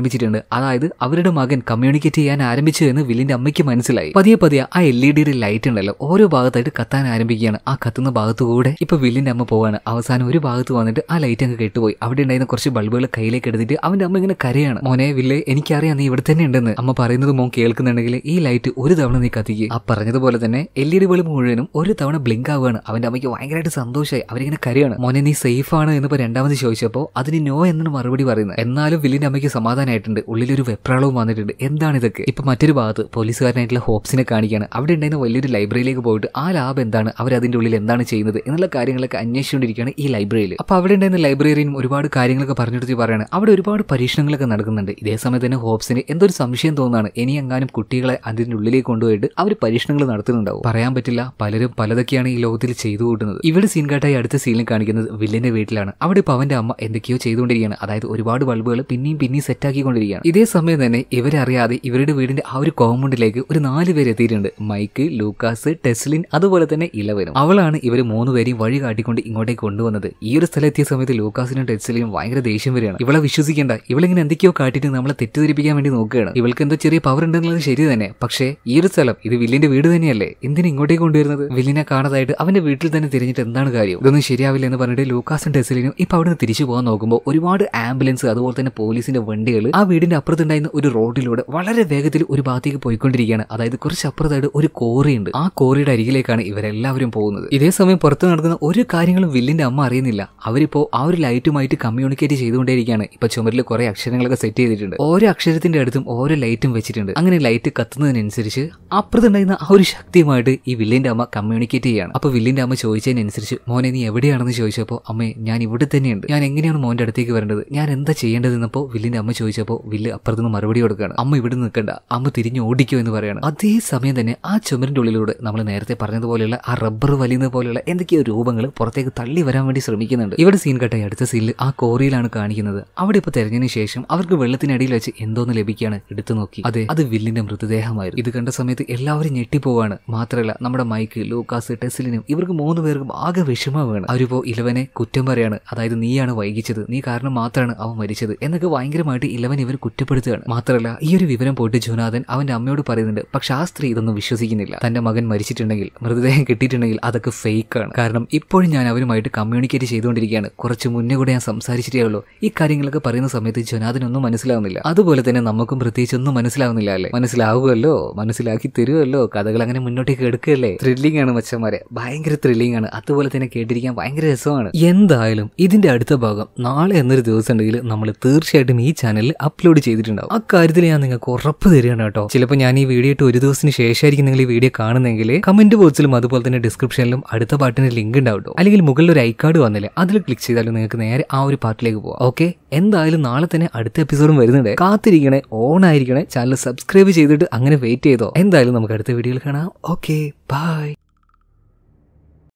അതായത് അവരുടെ മകൻ കമ്മ്യൂണിക്കേറ്റ് ചെയ്യാൻ ആരംഭിച്ചു എന്ന് വില്ലിന്റെ അമ്മയ്ക്ക് മനസ്സിലായി പതിയെ പതിയെ ആ എൽ ഇ ഡിയുടെ ലൈറ്റ് ഉണ്ടല്ലോ ഓരോ ഭാഗത്തായിട്ട് കത്താൻ ആരംഭിക്കുകയാണ് ആ കത്തുന്ന ഭാഗത്തുകൂടെ ഇപ്പൊ വില്ലിന്റെ അമ്മ പോവാണ് അവസാനം ഒരു ഭാഗത്ത് വന്നിട്ട് ആ ലൈറ്റ് അങ്ങ് കെട്ടുപോയി അവിടെ ഉണ്ടായിരുന്ന കുറച്ച് ബൾബുകൾ കയ്യിലേക്ക് എടുത്തിട്ട് അവന്റെ അമ്മ ഇങ്ങനെ കരയാണ് മോനെ വില്ലെ എനിക്കറിയാം നീ ഇവിടെ തന്നെ ഉണ്ടെന്ന് അമ്മ പറയുന്നത് മോൻ കേൾക്കുന്നുണ്ടെങ്കിൽ ഈ ലൈറ്റ് ഒരു തവണ നീ കത്തിക്കുക ആ പറഞ്ഞതുപോലെ തന്നെ എൽ ഇ ഡി ബൾബ് മുഴുവനും ഒരു തവണ ബ്ലിങ്ക് ആവുകയാണ് അവന്റെ അമ്മയ്ക്ക് ഭയങ്കരമായിട്ട് സന്തോഷമായി അവരിങ്ങനെ കരയാണ് മോനെ നീ സേഫ് ആണ് എന്ന് ഇപ്പൊ രണ്ടാമത് ചോദിച്ചപ്പോൾ അതിന് നോ എന്നാണ് മറുപടി പറയുന്നത് എന്നാലും വില്ലിന്റെ അമ്മയ്ക്ക് സമാധാനമായിട്ടുണ്ട് ഉള്ളിലൊരു വെപ്രാളവും വന്നിട്ടുണ്ട് എന്താണ് ഇതൊക്കെ ഇപ്പൊ മറ്റൊരു ഭാഗത്ത് പോലീസുകാരനായിട്ടുള്ള ഹോപ്സിനെ കാണിക്കുകയാണ് അവിടെ ഉണ്ടായിരുന്ന വലിയൊരു ലൈബ്രറിയിലേക്ക് പോയിട്ട് ആ ലാബ് എന്താണ് അവർ അതിന്റെ ഉള്ളിൽ എന്താണ് ചെയ്യുന്നത് എന്നുള്ള കാര്യങ്ങളൊക്കെ അന്വേഷിച്ചുകൊണ്ടിരിക്കുകയാണ് ഈ ലൈബ്രറിയിൽ അപ്പൊ അവിടെ ഉണ്ടായിരുന്ന ലൈബ്രറിയും ഒരുപാട് കാര്യങ്ങളൊക്കെ പറഞ്ഞെടുത്ത് പറയാണ് അവിടെ ഒരുപാട് പരീക്ഷണങ്ങളൊക്കെ നടക്കുന്നുണ്ട് ഇതേ സമയത്ത് തന്നെ ഹോപ്സിന് എന്തോ ഒരു സംശയം തോന്നുന്നതാണ് ഇനി എങ്ങാനും കുട്ടികളെ അതിന്റെ ഉള്ളിലേക്ക് കൊണ്ടുപോയിട്ട് അവർ പരീക്ഷണങ്ങൾ നടത്തുന്നുണ്ടാവും പറയാൻ പറ്റില്ല പലരും പലതൊക്കെയാണ് ഈ ലോകത്തിൽ ചെയ്തു കൂട്ടുന്നത് ഇവിടെ സീൻ കാട്ടായി അടുത്ത സീനിൽ കാണിക്കുന്നത് വില്ലിന്റെ വീട്ടിലാണ് അവിടെ ഇപ്പൊ അവന്റെ അമ്മ എന്തൊക്കെയോ ചെയ്തുകൊണ്ടിരിക്കുകയാണ് അതായത് ഒരുപാട് ബൾബുകൾ പിന്നെയും പിന്നെയും സെറ്റ് ആക്കിക്കൊണ്ടിരിക്കുകയാണ് ഇതേ സമയം തന്നെ ഇവരറിയാതെ ഇവരുടെ വീടിന്റെ ആ ഒരു കോമ്പൗണ്ടിലേക്ക് ഒരു നാല് പേര് എത്തിയിട്ടുണ്ട് മൈക്ക് ലൂക്കാസ് ടെസ്ലിൻ അതുപോലെ തന്നെ ഇലവനും അവളാണ് ഇവർ മൂന്ന് പേരെയും വഴി കാട്ടിക്കൊണ്ട് ഇങ്ങോട്ടേക്ക് കൊണ്ടുവന്നത് ഈ ഒരു സ്ഥലം എത്തിയ സമയത്ത് ലൂക്കാസിനും ടെസ്ലിനും ഭയങ്കര ദേഷ്യം വരികയാണ് ഇവളെ വിശ്വസിക്കേണ്ട ഇവളിങ്ങനെ എന്തൊക്കെയോ കാട്ടിട്ട് നമ്മളെ തെറ്റിദ്ധരിപ്പിക്കാൻ വേണ്ടി നോക്കുകയാണ് ഇവൾക്ക് എന്തോ ചെറിയ പവർ ഉണ്ടെന്നുള്ളത് ശരി തന്നെ പക്ഷേ ഈ ഒരു സ്ഥലം ഇത് വില്ലിന്റെ വീട് തന്നെയല്ലേ എന്തിനാ ഇങ്ങോട്ടേക്ക് കൊണ്ടുവരുന്നത് വില്ലിനെ കാണാതായിട്ട് അവന്റെ വീട്ടിൽ തന്നെ തിരിഞ്ഞിട്ട് എന്താണ് കാര്യം ഇതൊന്നും ശരിയാവില്ല എന്ന് പറഞ്ഞിട്ട് ലൂക്കാസും ടെസ്ലിനും ഇപ്പൊ അവിടുന്ന് തിരിച്ചു പോകാൻ നോക്കുമ്പോൾ ഒരുപാട് ആംബുലൻസ് അതുപോലെ തന്നെ പോലീസിന്റെ വണ്ടികൾ ആ വീടിന്റെ അപ്പുറത്തുണ്ടായിരുന്ന ഒരു റോഡിലൂടെ വളരെ വേഗത്തിൽ ഒരു ഭാഗത്തേക്ക് പോയിക്കൊണ്ടിരിക്കുകയാണ് അതായത് കുറച്ച് അപ്പുറത്തായിട്ട് ഒരു കോറിയുണ്ട് ആ കോറിയുടെ അരികിലേക്കാണ് ഇവരെല്ലാവരും പോകുന്നത് ഇതേ സമയം പുറത്ത് നടക്കുന്ന ഒരു കാര്യങ്ങളും വില്ലിന്റെ അമ്മ അറിയുന്നില്ല അവരിപ്പോ ആ ഒരു ലൈറ്റുമായിട്ട് കമ്മ്യൂണിക്കേറ്റ് ചെയ്തുകൊണ്ടേയിരിക്കുകയാണ് ഇപ്പൊ ചുമരിൽ കുറെ അക്ഷരങ്ങളൊക്കെ സെറ്റ് ചെയ്തിട്ടുണ്ട് ഓരോ അക്ഷരത്തിന്റെ അടുത്തും ഓരോ ലൈറ്റും വെച്ചിട്ടുണ്ട് അങ്ങനെ ലൈറ്റ് കത്തുന്നതിനനുസരിച്ച് അപ്പുറത്തുണ്ടായിരുന്ന ആ ഒരു ശക്തിയുമായിട്ട് ഈ വില്ലിന്റെ അമ്മ കമ്മ്യൂണിക്കേറ്റ് ചെയ്യാണ് അപ്പൊ വില്ലിന്റെ അമ്മ ചോദിച്ചതിനനുസരിച്ച് മോനെ നീ എവിടെയാണെന്ന് ചോദിച്ചപ്പോൾ അമ്മേ ഞാൻ ഇവിടെ തന്നെയുണ്ട് ഞാൻ എങ്ങനെയാണ് മോന്റെ അടുത്തേക്ക് വരേണ്ടത് ഞാൻ എന്താ ചെയ്യേണ്ടതെന്നപ്പോൾ വില്ലിന്റെ അമ്മ ചോദിച്ചപ്പോൾ വില്ല് അപ്പുറത്തുനിന്ന് മറുപടി കൊടുക്കുകയാണ് അമ്മ ഇവിടെ നിൽക്കണ്ട അമ്മ തിരിഞ്ഞ് ഓടിക്കോ എന്ന് പറയാണ് അതേ സമയം തന്നെ ആ ചുമരിന്റെ ഉള്ളിലൂടെ നമ്മൾ നേരത്തെ പറഞ്ഞതുപോലെയുള്ള ആ റബ്ബർ വലിയുന്നത് പോലെയുള്ള എന്തൊക്കെയോ രൂപങ്ങൾ പുറത്തേക്ക് തള്ളി വരാൻ വേണ്ടി ശ്രമിക്കുന്നുണ്ട് ഇവിടെ സീൻ കട്ടായി അടുത്ത സീനിൽ ആ കോറിയിലാണ് കാണിക്കുന്നത് അവിടെ ഇപ്പൊ തെരഞ്ഞതിന് ശേഷം അവർക്ക് വെള്ളത്തിനടിയിൽ വെച്ച് എന്തോന്ന് ലഭിക്കുകയാണ് എടുത്തു നോക്കി അതെ അത് വില്ലിന്റെ മൃതദേഹമായിരുന്നു ഇത് കണ്ട സമയത്ത് എല്ലാവരും ഞെട്ടിപ്പോവാണ് മാത്രമല്ല നമ്മുടെ മൈക്ക് ലൂക്കാസ് ടെസ്ലിനും ഇവർക്ക് മൂന്ന് പേർക്കും ആകെ വിഷമമാണ് അവരിപ്പോ ഇലവനെ കുറ്റം പറയാണ് അതായത് നീയാണ് വൈകിച്ചത് നീ കാരണം മാത്രമാണ് അവൻ മരിച്ചത് എന്നൊക്കെ ഭയങ്കരമായിട്ട് ഇലവൻ ഇവർ കുറ്റപ്പെടുത്തുകയാണ് മാത്രമല്ല ഈ ഒരു വിവരം പോയിട്ട് ജുനാഥൻ അവന്റെ അമ്മയോട് പറയുന്നുണ്ട് പക്ഷെ ആ സ്ത്രീ ഇതൊന്നും വിശ്വസിക്കുന്നില്ല തന്റെ മകൻ മരിച്ചിട്ടുണ്ടെങ്കിൽ മൃതദേഹം കിട്ടിയിട്ടുണ്ടെങ്കിൽ അതൊക്കെ ഫേക്ക് ആണ് കാരണം ഇപ്പോഴും ഞാൻ അവരുമായിട്ട് കമ്മ്യൂണിക്കേറ്റ് ചെയ്തുകൊണ്ടിരിക്കുകയാണ് കുറച്ച് മുന്നേ കൂടെ ഞാൻ സംസാരിച്ചിട്ടേ ഉള്ളൂ ഈ കാര്യങ്ങളൊക്കെ പറയുന്ന സമയത്ത് ജുനാഥനൊന്നും മനസ്സിലാവുന്നില്ല അതുപോലെ തന്നെ നമുക്കും പ്രത്യേകിച്ച് ഒന്നും മനസ്സിലാവുന്നില്ല അല്ലേ മനസ്സിലാവുമല്ലോ മനസ്സിലാക്കി തരുമല്ലോ കഥകൾ അങ്ങനെ മുന്നോട്ടേക്ക് എടുക്കുകയല്ലേ ത്രില്ലിംഗ് ആണ് മച്ചന്മാരെ ഭയങ്കര ത്രില്ലിംഗ് ആണ് അതുപോലെ തന്നെ കേട്ടിരിക്കാൻ ഭയങ്കര രസമാണ് എന്തായാലും ഇതിന്റെ അടുത്ത ഭാഗം നാളെ എന്നൊരു ദിവസം ഉണ്ടെങ്കിൽ നമ്മൾ തീർച്ചയായിട്ടും ഈ ചാനലിൽ അപ്ലോഡ് ചെയ്തിട്ടുണ്ടാവും അക്കാര്യത്തിൽ ഞാൻ നിങ്ങൾക്ക് ഉറപ്പ് തരികയാണ് കേട്ടോ ചിലപ്പോൾ ഞാൻ ഈ വീഡിയോ ഇട്ട് ഒരു ദിവസത്തിന് ശേഷമായിരിക്കും നിങ്ങൾ ഈ വീഡിയോ കാണുന്നെങ്കിൽ കമന്റ് ബോക്സിലും അതുപോലെ തന്നെ ഡിസ്ക്രിപ്ഷനിലും അടുത്ത പാട്ടിന് ലിങ്ക് ഉണ്ടാവും കേട്ടോ അല്ലെങ്കിൽ മുകളിൽ ഒരു ഐക്കാർഡ് വന്നില്ലേ അതിൽ ക്ലിക്ക് ചെയ്താലും നിങ്ങൾക്ക് നേരെ ആ ഒരു പാർട്ടിലേക്ക് പോവാം ഓക്കെ എന്തായാലും നാളെ തന്നെ അടുത്ത എപ്പിസോഡും വരുന്നുണ്ട് കാത്തിരിക്കണേ ഓൺ ആയിരിക്കണേ ചാനൽ സബ്സ്ക്രൈബ് ചെയ്തിട്ട് അങ്ങനെ വെയിറ്റ് ചെയ്തോ എന്തായാലും നമുക്ക് അടുത്ത വീഡിയോയിൽ കാണാം ഓക്കെ ബൈ